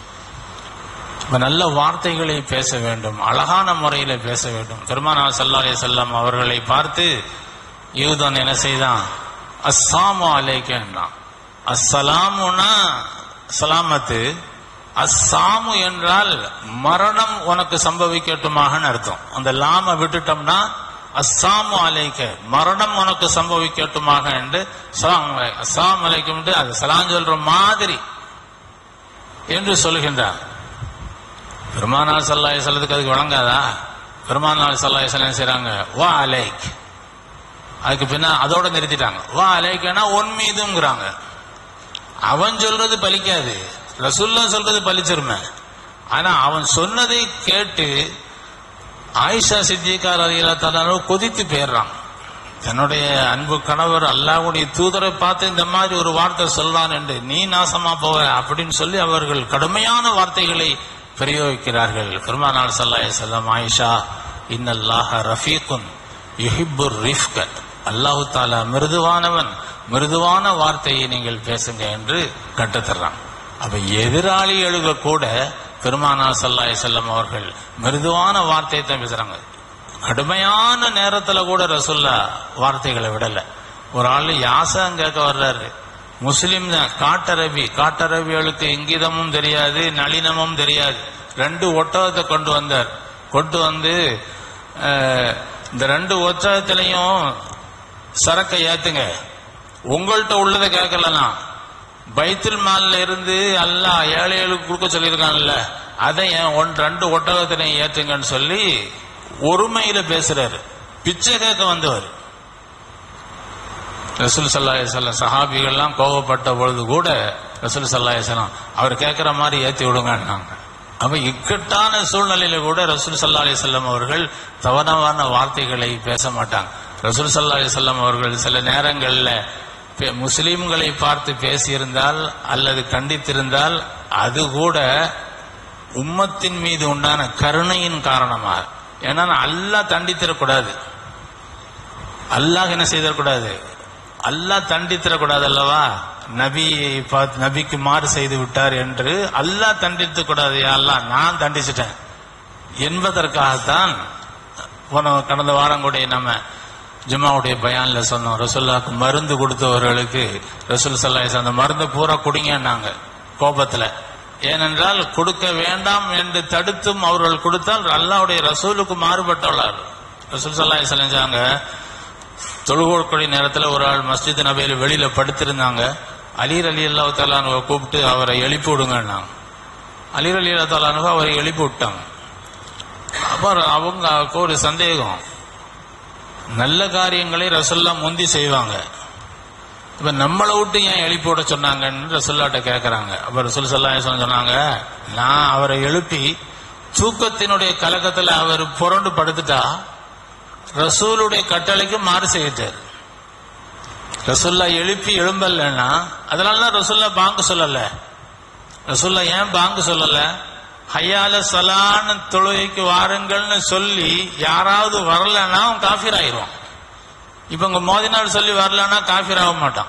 இப்ப நல்ல வார்த்தைகளை பேச வேண்டும் அழகான முறையில பேச வேண்டும் பெருமானா சல்லா அலி செல்லம் அவர்களை பார்த்து யூதன் என்ன செய்தான் அஸ்ஸாமு அலைக்க என்றான் அஸ்ஸலாமுனா சலாமத்து அஸ்ஸாமு என்றால் மரணம் உனக்கு சம்பவிக்கட்டுமாகன்னு அர்த்தம் அந்த லாம விட்டுட்டோம்னா அஸ்ஸாமு அலைக்க மரணம் உனக்கு சம்பவிக்கட்டுமாக என்று சலாம் அஸ்ஸாம் அலைக்கும் என்று அது சலாம் சொல்ற மாதிரி என்று சொல்கின்றார் பெருமானார் சல்லாஹ் சொல்லதுக்கு அதுக்கு வழங்காதா பெருமானார் சல்லாஹ் சொல்லம் செய்றாங்க வா அலைக் அதுக்கு பின்ன அதோட நிறுத்திட்டாங்க வா அலைக்கனா ஒன் மீதுங்கிறாங்க அவன் சொல்றது பலிக்காது ரசுல்லா சொல்றது பலிச்சிருமே ஆனா அவன் சொன்னதை கேட்டு ஆயிஷா சித்திகார் அதிகாரத்தாலும் கொதித்து போயிடுறான் தன்னுடைய அன்பு கணவர் அல்லாஹ்வுடைய தூதரை பார்த்து இந்த மாதிரி ஒரு வார்த்தை சொல்றான் என்று நீ நாசமா போவ அப்படின்னு சொல்லி அவர்கள் கடுமையான வார்த்தைகளை பிரயோகிக்கிறார்கள் பெருமானார் சல்லாஹ் செல்லம் ஆயிஷா இன்னல்லாஹ ரஃபீக்குன் யுஹிப்புர் ரிஃப்கத் அல்லாஹு தாலா மிருதுவானவன் மிருதுவான வார்த்தையை நீங்கள் பேசுங்க என்று கட்டுத்தர்றான் அப்ப எதிராளிகளுக்கு கூட பெருமானார் சல்லாஹ் செல்லம் அவர்கள் மிருதுவான வார்த்தையை தான் பேசுறாங்க கடுமையான நேரத்துல கூட ரசுல்லா வார்த்தைகளை விடல ஒரு ஆள் யாசம் கேட்க வர்றாரு முஸ்லிம் தான் காட்டரபி காட்டரபிகளுக்கு இங்கிதமும் தெரியாது நளினமும் தெரியாது ரெண்டு ஒட்டகத்தை கொண்டு வந்தார் கொண்டு வந்து அஹ், இந்த ரெண்டு ஒட்டகத்திலையும் சரக்கை ஏத்துங்க உங்கள்கிட்ட உள்ளதை கேட்கலாம் பைத்துல் மால்ல இருந்து அல்லாஹ் ஏழைகளுக்கு கொடுக்க சொல்லியிருக்கான்ல அதை ஏன் ஒன் ரெண்டு ஒட்டகத்திலையும் ஏற்றுங்கன்னு சொல்லி ஒருமையில பேசுறாரு பிச்சை கேட்க வந்தவர் ரசூல் சல்லா சொல்ல சஹாபிகள்லாம் கோபப்பட்ட பொழுது கூட ரசூல் சல்லாஹலாம் அவர் கேட்கிற மாதிரி ஏத்தி விடுங்கன்னாங்க அப்ப இக்கட்டான சூழ்நிலையில கூட ரசூல் சல்லா அலிசல்லம் அவர்கள் தவறான வார்த்தைகளை பேச மாட்டாங்க ரசூல் சல்லா அலிசல்லம் அவர்கள் சில நேரங்கள்ல பே- முஸ்லிம்களை பார்த்து பேசியிருந்தால் அல்லது கண்டித்திருந்தால் அது கூட உம்மத்தின் மீது உண்டான கருணையின் காரணமாக ஏன்னா அல்லாஹ் தண்டித்திடக்கூடாது அல்லாஹ் என்ன செய்திடக்கூடாது அல்லாஹ் தண்டித்திடக்கூடாது அல்லவா நபியை பார்த்து நபிக்கு மாறு செய்து விட்டார் என்று அல்லாஹ் தண்டித்து கூடாது யா அல்லாஹ் நான் தண்டிச்சிட்டேன் என்பதற்காகத்தான் போன கடந்த வாரம் கூட நம்ம ஜும்மாவுடைய பயான்ல சொன்னோம் ரசூல்லாக்கு மருந்து கொடுத்தவர்களுக்கு ரசூல் சல்லாஹ் அந்த மருந்து பூரா குடிங்கன்னாங்க கோபத்துல ஏனென்றால் கொடுக்க வேண்டாம் என்று தடுத்தும் அவர்கள் கொடுத்தால் அல்லாஹ்வுடைய ரசூலுக்கு மாறுபட்டவளார் ரசூல் சல்லாஹ் செஞ்சாங்க தொழுகோட்கொடி நேரத்தில் ஒரு ஆள் மஸ்ஜித் நபையில வெளியில படுத்திருந்தாங்க அலீர் அலி அல்லா தாலானுவை கூப்பிட்டு அவரை எழுப்பி விடுங்கன்னாங்க அலீர் அலி அல்லா தாலானுவை அவரை எழுப்பி விட்டாங்க அப்புறம் அவங்க ஒரு சந்தேகம் நல்ல காரியங்களை ரசல்லா முந்தி செய்வாங்க இப்ப நம்மளை விட்டு ஏன் எழுப்பி விட சொன்னாங்கன்னு ரசுல்லாட்ட கேட்கறாங்க அப்ப ரசூல் சல்லா சொன்னாங்க நான் அவரை எழுப்பி தூக்கத்தினுடைய கலக்கத்துல அவர் புரண்டு படுத்துட்டா ரசூலுடைய கட்டளைக்கு மாறு செய்யிட்டார் ரசூல்லா எழுப்பி எழும்பலன்னா அதனால தான் ரசூல்லா பாங்கு சொல்லல ரசூல்லா ஏன் பாங்கு சொல்லல ஹையால சலான்னு தொழுகைக்கு வாருங்கள்னு சொல்லி யாராவது வரலன்னா அவன் காஃபிர் ஆயிடுவான் இப்ப இங்க மோதினார் சொல்லி வரலன்னா காஃபிர் ஆக மாட்டான்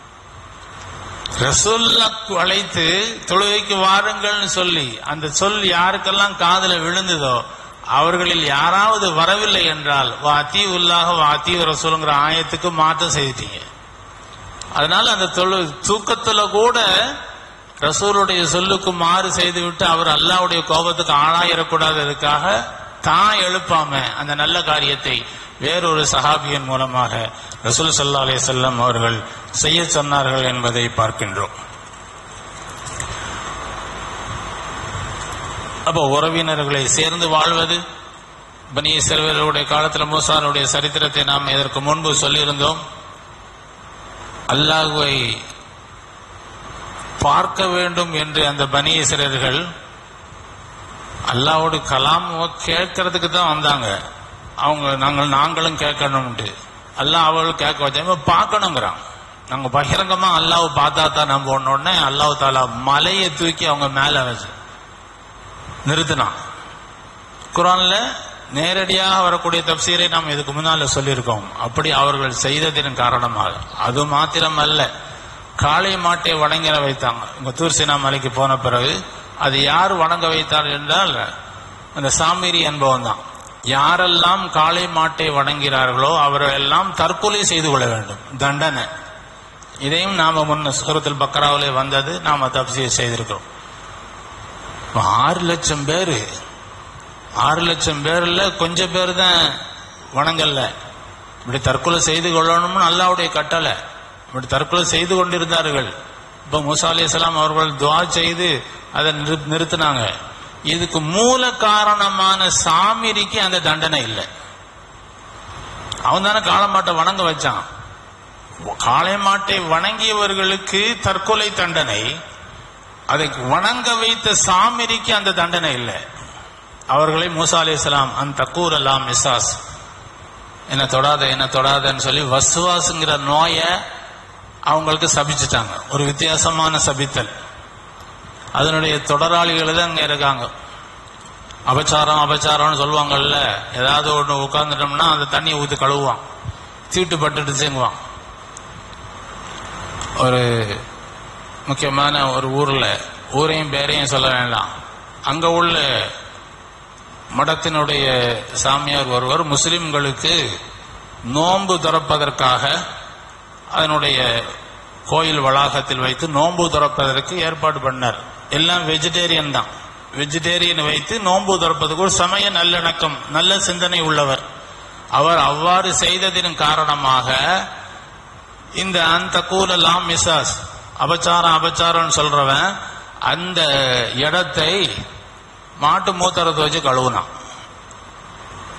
ரசூல்லா அழைத்து தொழுகைக்கு வாருங்கள்னு சொல்லி அந்த சொல் யாருக்கெல்லாம் காதுல விழுந்ததோ அவர்களில் யாராவது வரவில்லை என்றால் வாத்தி உல்லாக வாத்தி ரசூலுங்கிற ஆயத்துக்கு மாற்றம் செய்துட்டீங்க அதனால அந்த தொழு தூக்கத்துல கூட ரசூலுடைய சொல்லுக்கு மாறு செய்து விட்டு அவர் அல்லாவுடைய கோபத்துக்கு ஆளாயிடக்கூடாததுக்காக தான் எழுப்பாம அந்த நல்ல காரியத்தை வேறொரு சஹாபியின் மூலமாக ரசூல் சல்லா அலைஹி வஸல்லம் அவர்கள் செய்ய சொன்னார்கள் என்பதை பார்க்கின்றோம் அப்போ உறவினர்களை சேர்ந்து வாழ்வது பனி இஸ்ரவேலுடைய காலத்தில் மூசாருடைய சரித்திரத்தை நாம் இதற்கு முன்பு சொல்லியிருந்தோம் அல்லாஹுவை பார்க்க வேண்டும் என்று அந்த பனி இஸ்ரேலர்கள் அல்லாவோட கலாம் கேட்கறதுக்கு தான் வந்தாங்க அவங்க நாங்கள் நாங்களும் கேட்கணும்ட்டு அல்லாஹ் அவள் கேட்க வச்சாங்க பார்க்கணுங்கிறான் நாங்க பகிரங்கமா அல்லாவை பார்த்தா தான் நம்ம உடனே அல்லாஹ் தாலா மலையை தூக்கி அவங்க மேல வச்சு நிறுத்தினான் குரான்ல நேரடியாக வரக்கூடிய தப்சீரை நாம் இதுக்கு முன்னால சொல்லியிருக்கோம் அப்படி அவர்கள் செய்ததின் காரணமாக அது மாத்திரம் அல்ல காளை மாட்டை வணங்கிட வைத்தாங்க இங்க தூர்சினா மலைக்கு போன பிறகு அது யார் வணங்க வைத்தார் என்றால் அந்த சாமிரி என்பவன் தான் யாரெல்லாம் காளை மாட்டை வணங்கிறார்களோ அவரெல்லாம் தற்கொலை செய்து கொள்ள வேண்டும் தண்டனை இதையும் நாம முன்ன சூரத்தில் பக்கராவிலே வந்தது நாம தப்சீர் செய்திருக்கிறோம் இப்ப ஆறு லட்சம் பேரு ஆறு லட்சம் பேர்ல கொஞ்சம் பேர் தான் வணங்கல்ல இப்படி தற்கொலை செய்து கொள்ளணும்னு அல்லாவுடைய கட்டளை இப்படி தற்கொலை செய்து கொண்டிருந்தார்கள் இப்ப மூசா அலிஸ்லாம் அவர்கள் துவா செய்து அதை நிறு- நிறுத்தினாங்க இதுக்கு மூல காரணமான சாமிரிக்கு அந்த தண்டனை இல்லை அவன் தானே காளமாட்டை வணங்க வச்சான் காளை மாட்டை வணங்கியவர்களுக்கு தற்கொலை தண்டனை அதை வணங்க வைத்த சாமிரிக்கு அந்த தண்டனை இல்லை அவர்களை மூசா அலிஸ்லாம் அந்த தக்கூர் அல்லாம் மிசாஸ் என்ன தொடாத என்ன தொடாதன்னு சொல்லி வசுவாசுங்கிற நோயை அவங்களுக்கு சபிச்சுட்டாங்க ஒரு வித்தியாசமான சபித்தல் அதனுடைய தொடராளிகள் தான் அங்க இருக்காங்க அபச்சாரம் அபச்சாரம்னு சொல்லுவாங்கல்ல ஏதாவது ஒன்று உட்கார்ந்துட்டோம்னா அந்த தண்ணியை ஊற்றி கழுவுவான் தீட்டு பட்டுட்டு செய்வான் ஒரு முக்கியமான ஒரு ஊர்ல ஊரையும் பேரையும் சொல்ல வேண்டாம் அங்க உள்ள மடத்தினுடைய சாமியார் ஒருவர் முஸ்லிம்களுக்கு நோன்பு திறப்பதற்காக அதனுடைய கோயில் வளாகத்தில் வைத்து நோன்பு திறப்பதற்கு ஏற்பாடு பண்ணார் எல்லாம் வெஜிடேரியன் தான் வெஜிடேரியன் வைத்து நோன்பு திறப்பதற்கு ஒரு சமய நல்லிணக்கம் நல்ல சிந்தனை உள்ளவர் அவர் அவ்வாறு செய்ததின் காரணமாக இந்த அந்த கூலெல்லாம் மிசாஸ் அபச்சாரம் அபச்சாரம்னு சொல்றவன் அந்த இடத்தை மாட்டு மூத்தரத்தை வச்சு கழுவுனான்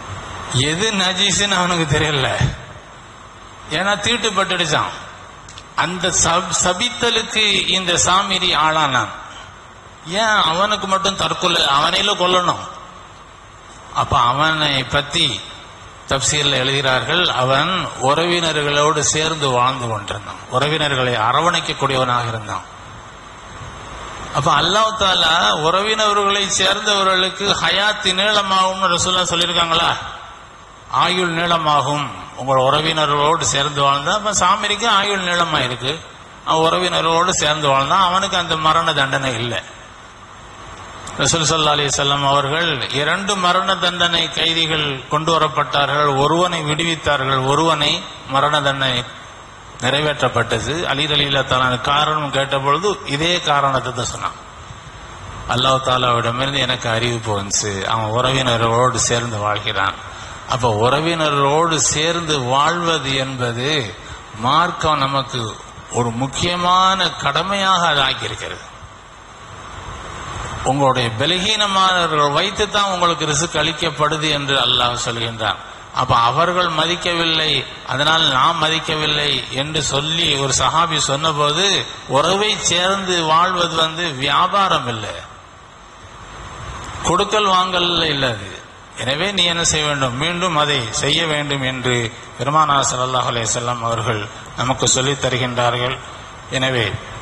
எது நஜீஸ்ன்னு அவனுக்கு தெரியல ஏன்னா தீட்டு பட்டுடுச்சான் அந்த சப்- சபித்தலுக்கு இந்த சாமிரி ஆளானான் ஏன் அவனுக்கு மட்டும் தற்கொலை அவனையில கொல்லணும் அப்ப அவனை பத்தி தப்சீர்ல எழுதுகிறார்கள் அவன் உறவினர்களோடு சேர்ந்து வாழ்ந்து கொண்டிருந்தான் உறவினர்களை அரவணைக்கக்கூடியவனாக இருந்தான் அப்ப அல்லாஹ் தாலா உறவினர்களை சேர்ந்தவர்களுக்கு ஹயாத்தி நீளமாகும்னு ரசூல்லா சொல்லியிருக்காங்களா ஆயுள் நீளமாகும் உங்கள் உறவினர்களோடு சேர்ந்து வாழ்ந்தா அப்ப சாமிரிக்கு ஆயுள் நீளமா இருக்கு அவன் உறவினர்களோடு சேர்ந்து வாழ்ந்தான் அவனுக்கு அந்த மரண தண்டனை இல்லை ரசூல் சல்லா அலிசல்லாம் அவர்கள் இரண்டு மரண தண்டனை கைதிகள் கொண்டு வரப்பட்டார்கள் ஒருவனை விடுவித்தார்கள் ஒருவனை மரண தண்டனை நிறைவேற்றப்பட்டது அலி அலிலா தாலான காரணம் கேட்டபொழுது இதே காரணத்தை தான் சொன்னான் அல்லாஹ் தாலாவிடமிருந்து எனக்கு அறிவிப்பு வந்துச்சு அவன் உறவினர்களோடு சேர்ந்து வாழ்கிறான் அப்ப உறவினர்களோடு சேர்ந்து வாழ்வது என்பது மார்க்கம் நமக்கு ஒரு முக்கியமான கடமையாக அது ஆக்கியிருக்கிறது உங்களுடைய பலகீனமானவர்கள் வைத்து தான் உங்களுக்கு ரிசுக் அளிக்கப்படுது என்று அல்லாஹ் சொல்கின்றான் அப்ப அவர்கள் மதிக்கவில்லை அதனால் நாம் மதிக்கவில்லை என்று சொல்லி ஒரு சஹாபி சொன்னபோது உறவை சேர்ந்து வாழ்வது வந்து வியாபாரம் இல்லை கொடுக்கல் வாங்கல் இல்லை அது எனவே நீ என்ன செய்ய வேண்டும் மீண்டும் அதை செய்ய வேண்டும் என்று பெருமானா ஸல்லல்லாஹு அலைஹி வஸல்லம் அவர்கள் நமக்கு சொல்லித் தருகின்றார்கள் எனவே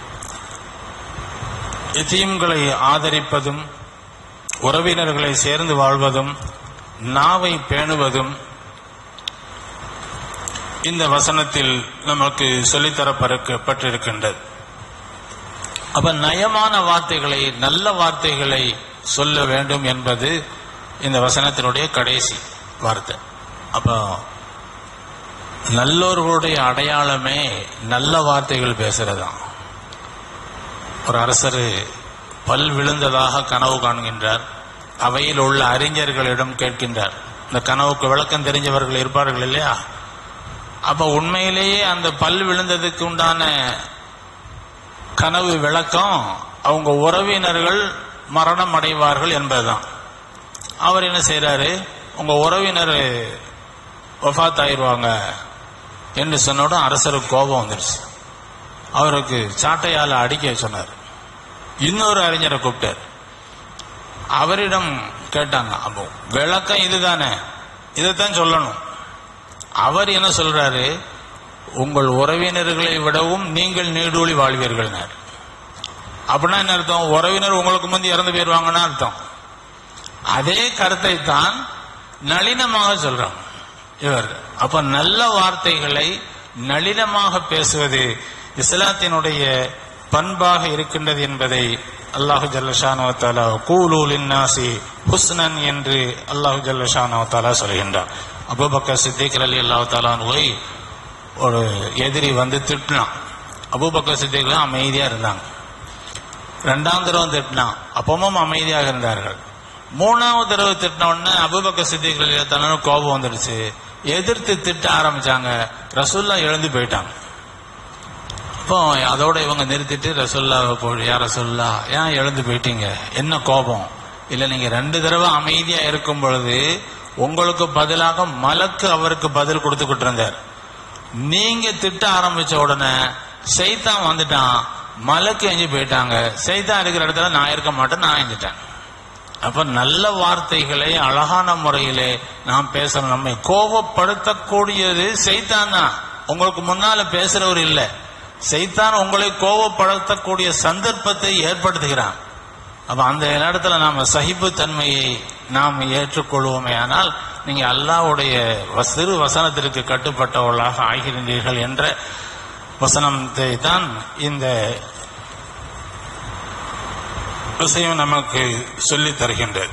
எத்தீம்களை ஆதரிப்பதும் உறவினர்களை சேர்ந்து வாழ்வதும் நாவை பேணுவதும் இந்த வசனத்தில் நமக்கு சொல்லித்தரப்பட்டிருக்கின்றது அப்ப நயமான வார்த்தைகளை நல்ல வார்த்தைகளை சொல்ல வேண்டும் என்பது இந்த வசனத்தினுடைய கடைசி வார்த்தை அப்ப நல்லோர்களுடைய அடையாளமே நல்ல வார்த்தைகள் பேசுறதுதான் ஒரு அரசர் பல் விழுந்ததாக கனவு காண்கின்றார் அவையில் உள்ள அறிஞர்களிடம் கேட்கின்றார் இந்த கனவுக்கு விளக்கம் தெரிஞ்சவர்கள் இருப்பார்கள் இல்லையா அப்ப உண்மையிலேயே அந்த பல் விழுந்ததுக்கு உண்டான கனவு விளக்கம் அவங்க உறவினர்கள் மரணம் அடைவார்கள் என்பதுதான் அவர் என்ன செய்யறாரு உங்க உறவினர் ஒஃபாத் ஆயிடுவாங்க என்று சொன்னோட அரசருக்கு கோபம் வந்துருச்சு அவருக்கு சாட்டையால அடிக்க சொன்னார் இன்னொரு அறிஞரை கூப்பிட்டார் அவரிடம் கேட்டாங்க அப்போ விளக்கம் இதுதானே இதைத்தான் சொல்லணும் அவர் என்ன சொல்றாரு உங்கள் உறவினர்களை விடவும் நீங்கள் நீடூழி வாழ்வீர்கள்னார் அப்படின்னா என்ன அர்த்தம் உறவினர் உங்களுக்கு முந்தி இறந்து போயிருவாங்கன்னு அர்த்தம் அதே கருத்தை தான் நளினமாக சொல்றாங்க இவர் அப்ப நல்ல வார்த்தைகளை நளினமாக பேசுவது இஸ்லாத்தினுடைய பண்பாக இருக்கின்றது என்பதை அல்லாஹு ஜல்லஷானவத்தாலா கூலூலின் நாசி ஹுஸ்னன் என்று அல்லாஹு ஜல்லஷானவத்தாலா சொல்கின்றார் அபுபக்கர் சித்திக் அலி அல்லாஹ் தாலானுவை ஒரு எதிரி வந்து திட்டினான் அபுபக்கர் சித்திக் அமைதியா இருந்தாங்க ரெண்டாம் தடவை திட்டினான் அப்பவும் அமைதியாக இருந்தார்கள் மூணாவது தடவை திட்டின உடனே அபுபக்கர் சித்திக் அலி அல்லாஹ் கோபம் வந்துடுச்சு எதிர்த்து திட்ட ஆரம்பிச்சாங்க ரசூல்லா எழுந்து போயிட்டாங்க இப்போ அதோட இவங்க நிறுத்திட்டு ரசோல்லா யார் ரசோல்லா ஏன் எழுந்து போயிட்டீங்க என்ன கோபம் இல்ல நீங்க ரெண்டு தடவை அமைதியா இருக்கும் பொழுது உங்களுக்கு பதிலாக மலக்கு அவருக்கு பதில் கொடுத்துக்கிட்டு இருந்தார் நீங்க திட்ட ஆரம்பிச்ச உடனே சைத்தான் வந்துட்டான் மலக்கு எஞ்சி போயிட்டாங்க சைத்தான் இருக்கிற இடத்துல நான் இருக்க மாட்டேன் நான் எஞ்சிட்டேன் அப்ப நல்ல வார்த்தைகளை அழகான முறையிலே நாம் பேசணும் நம்மை கோபப்படுத்தக்கூடியது சைத்தான் தான் உங்களுக்கு முன்னால பேசுறவர் இல்லை சைத்தான் உங்களை கோபப்படுத்தக்கூடிய சந்தர்ப்பத்தை ஏற்படுத்துகிறான் அப்ப அந்த இடத்துல நாம சகிப்பு தன்மையை நாம் ஏற்றுக்கொள்வோமே ஆனால் நீங்க அல்லாவுடைய சிறு வசனத்திற்கு கட்டுப்பட்டவர்களாக ஆகின்றீர்கள் என்ற வசனத்தை தான் இந்த விஷயம் நமக்கு சொல்லித் தருகின்றது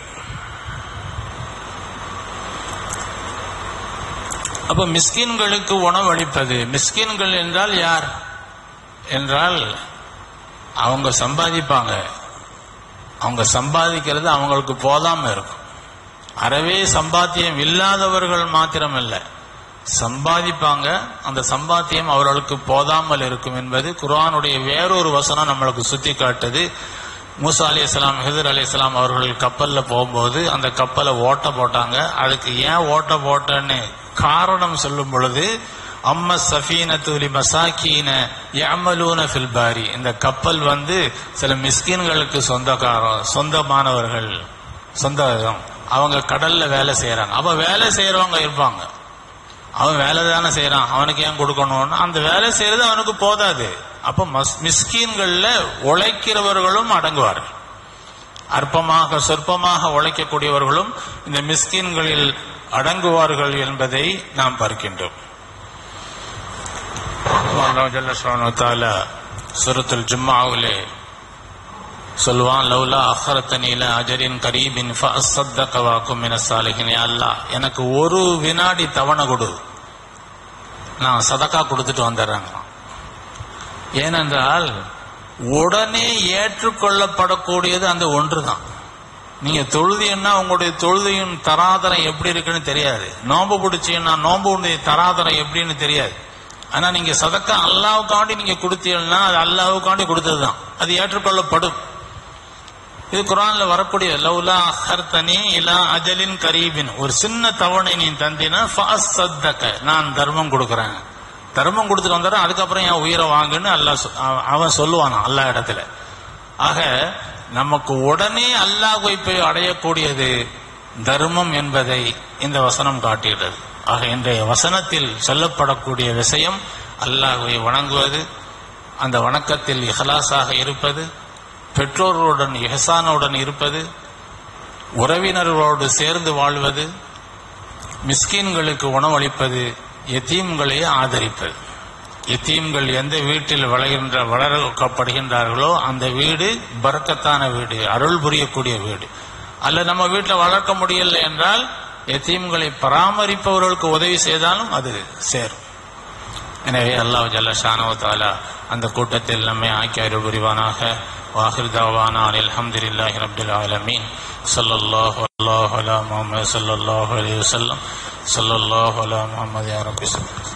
அப்ப மிஸ்கின்களுக்கு உணவளிப்பது மிஸ்கின்கள் என்றால் யார் என்றால் அவங்க சம்பாதிப்பாங்க அவங்க சம்பாதிக்கிறது அவங்களுக்கு போதாம இருக்கும் அறவே சம்பாத்தியம் இல்லாதவர்கள் மாத்திரம் இல்லை சம்பாதிப்பாங்க அந்த சம்பாத்தியம் அவர்களுக்கு போதாமல் இருக்கும் என்பது குர்ஆனுடைய வேறொரு வசனம் நம்மளுக்கு சுத்தி காட்டுது மூசா அலி இஸ்லாம் ஹிதர் அலி இஸ்லாம் அவர்கள் கப்பல்ல போகும்போது அந்த கப்பலை ஓட்ட போட்டாங்க அதுக்கு ஏன் ஓட்ட போட்டேன்னு காரணம் சொல்லும் பொழுது அம்ம சஃபீனத்துலி மசாக்கீன யமலூன ஃபில் பாரி இந்த கப்பல் வந்து சில மிஸ்கின்களுக்கு சொந்தக்காரம் சொந்தமானவர்கள் சொந்த அவங்க கடல்ல வேலை செய்யறாங்க அப்ப வேலை செய்யறவங்க இருப்பாங்க அவன் வேலை தானே செய்யறான் அவனுக்கு ஏன் கொடுக்கணும்னு அந்த வேலை செய்யறது அவனுக்கு போதாது அப்ப மஸ்- மிஸ்கீன்கள்ல உழைக்கிறவர்களும் அடங்குவார்கள் அற்பமாக சொற்பமாக உழைக்கக்கூடியவர்களும் இந்த மிஸ்கின்களில் அடங்குவார்கள் என்பதை நாம் பார்க்கின்றோம் அல்லாஹ் ஜல்ல ஷானு தஆலா சூரத்துல் ஜும்மாவிலே சொல்வான் லவ்லா அஹரத்தனில அஜரின் கரீபின் ஃபஅஸ்ஸத்தக வாக்கும் மின சாலிஹின் யா அல்லாஹ் எனக்கு ஒரு வினாடி தவணை கொடு நான் சதக்கா கொடுத்துட்டு வந்துடுறேங்க ஏனென்றால் உடனே ஏற்றுக்கொள்ளப்படக்கூடியது அந்த ஒன்று தான் நீங்க தொழுதின்னா உங்களுடைய தொழுதையின் தராதரம் எப்படி இருக்குன்னு தெரியாது நோம்பு பிடிச்சீங்கன்னா நோம்புடைய தராதரம் எப்படின்னு தெரியாது ஆனா நீங்க சதக்கா அல்லாவுக்காண்டி நீங்க கொடுத்தீங்கன்னா அது அல்லாவுக்காண்டி கொடுத்ததுதான் அது ஏற்றுக்கொள்ளப்படும் இது குரான்ல வரக்கூடிய லவ்லா அஹர்தனி இலா அஜலின் கரீபின் ஒரு சின்ன தவணை நீ தந்தினா ஃபஅஸ்ஸத்தக நான் தர்மம் கொடுக்கறேன் தர்மம் கொடுத்துட்டு வந்துடுறேன் அதுக்கப்புறம் என் உயிரை வாங்குன்னு அல்லாஹ் சொ- அவ- அவன் சொல்லுவானா அல்லா இடத்துல ஆக நமக்கு உடனே அல்லாஹ்வை போய் அடையக்கூடியது தர்மம் என்பதை இந்த வசனம் காட்டுகிறது ஆக இன்றைய வசனத்தில் சொல்லப்படக்கூடிய விஷயம் அல்லாஹ்வை வணங்குவது அந்த வணக்கத்தில் இஹ்லாஸாக இருப்பது பெற்றோர்களுடன் இஹசானுடன் இருப்பது உறவினர்களோடு சேர்ந்து வாழ்வது மிஸ்கீன்களுக்கு உணவளிப்பது எத்தீம்களை ஆதரிப்பது எத்தீம்கள் எந்த வீட்டில் வளர்கின்ற வளர்க்கப்படுகின்றார்களோ அந்த வீடு பரக்கத்தான வீடு அருள் புரியக்கூடிய வீடு அல்ல நம்ம வீட்டில் வளர்க்க முடியல என்றால் எத்தீம்களை பராமரிப்பவர்களுக்கு உதவி செய்தாலும் அது சேரும் எனவே அல்லாஹ் ஜல்ல ஷானவ தாலா அந்த கூட்டத்தில் நம்மை ஆக்கி அருள் புரிவானாக வாஹிர் தாவானா அல்ஹம்துலில்லாஹி ரப்பில் ஆலமீன் ஸல்லல்லாஹு அல்லாஹு அலா முஹம்மது ஸல்லல்லாஹு அலைஹி வஸல்லம் ஸல்லல்லாஹு அலா முஹம்மது யா ரப்பி ஸல்லல்லாஹு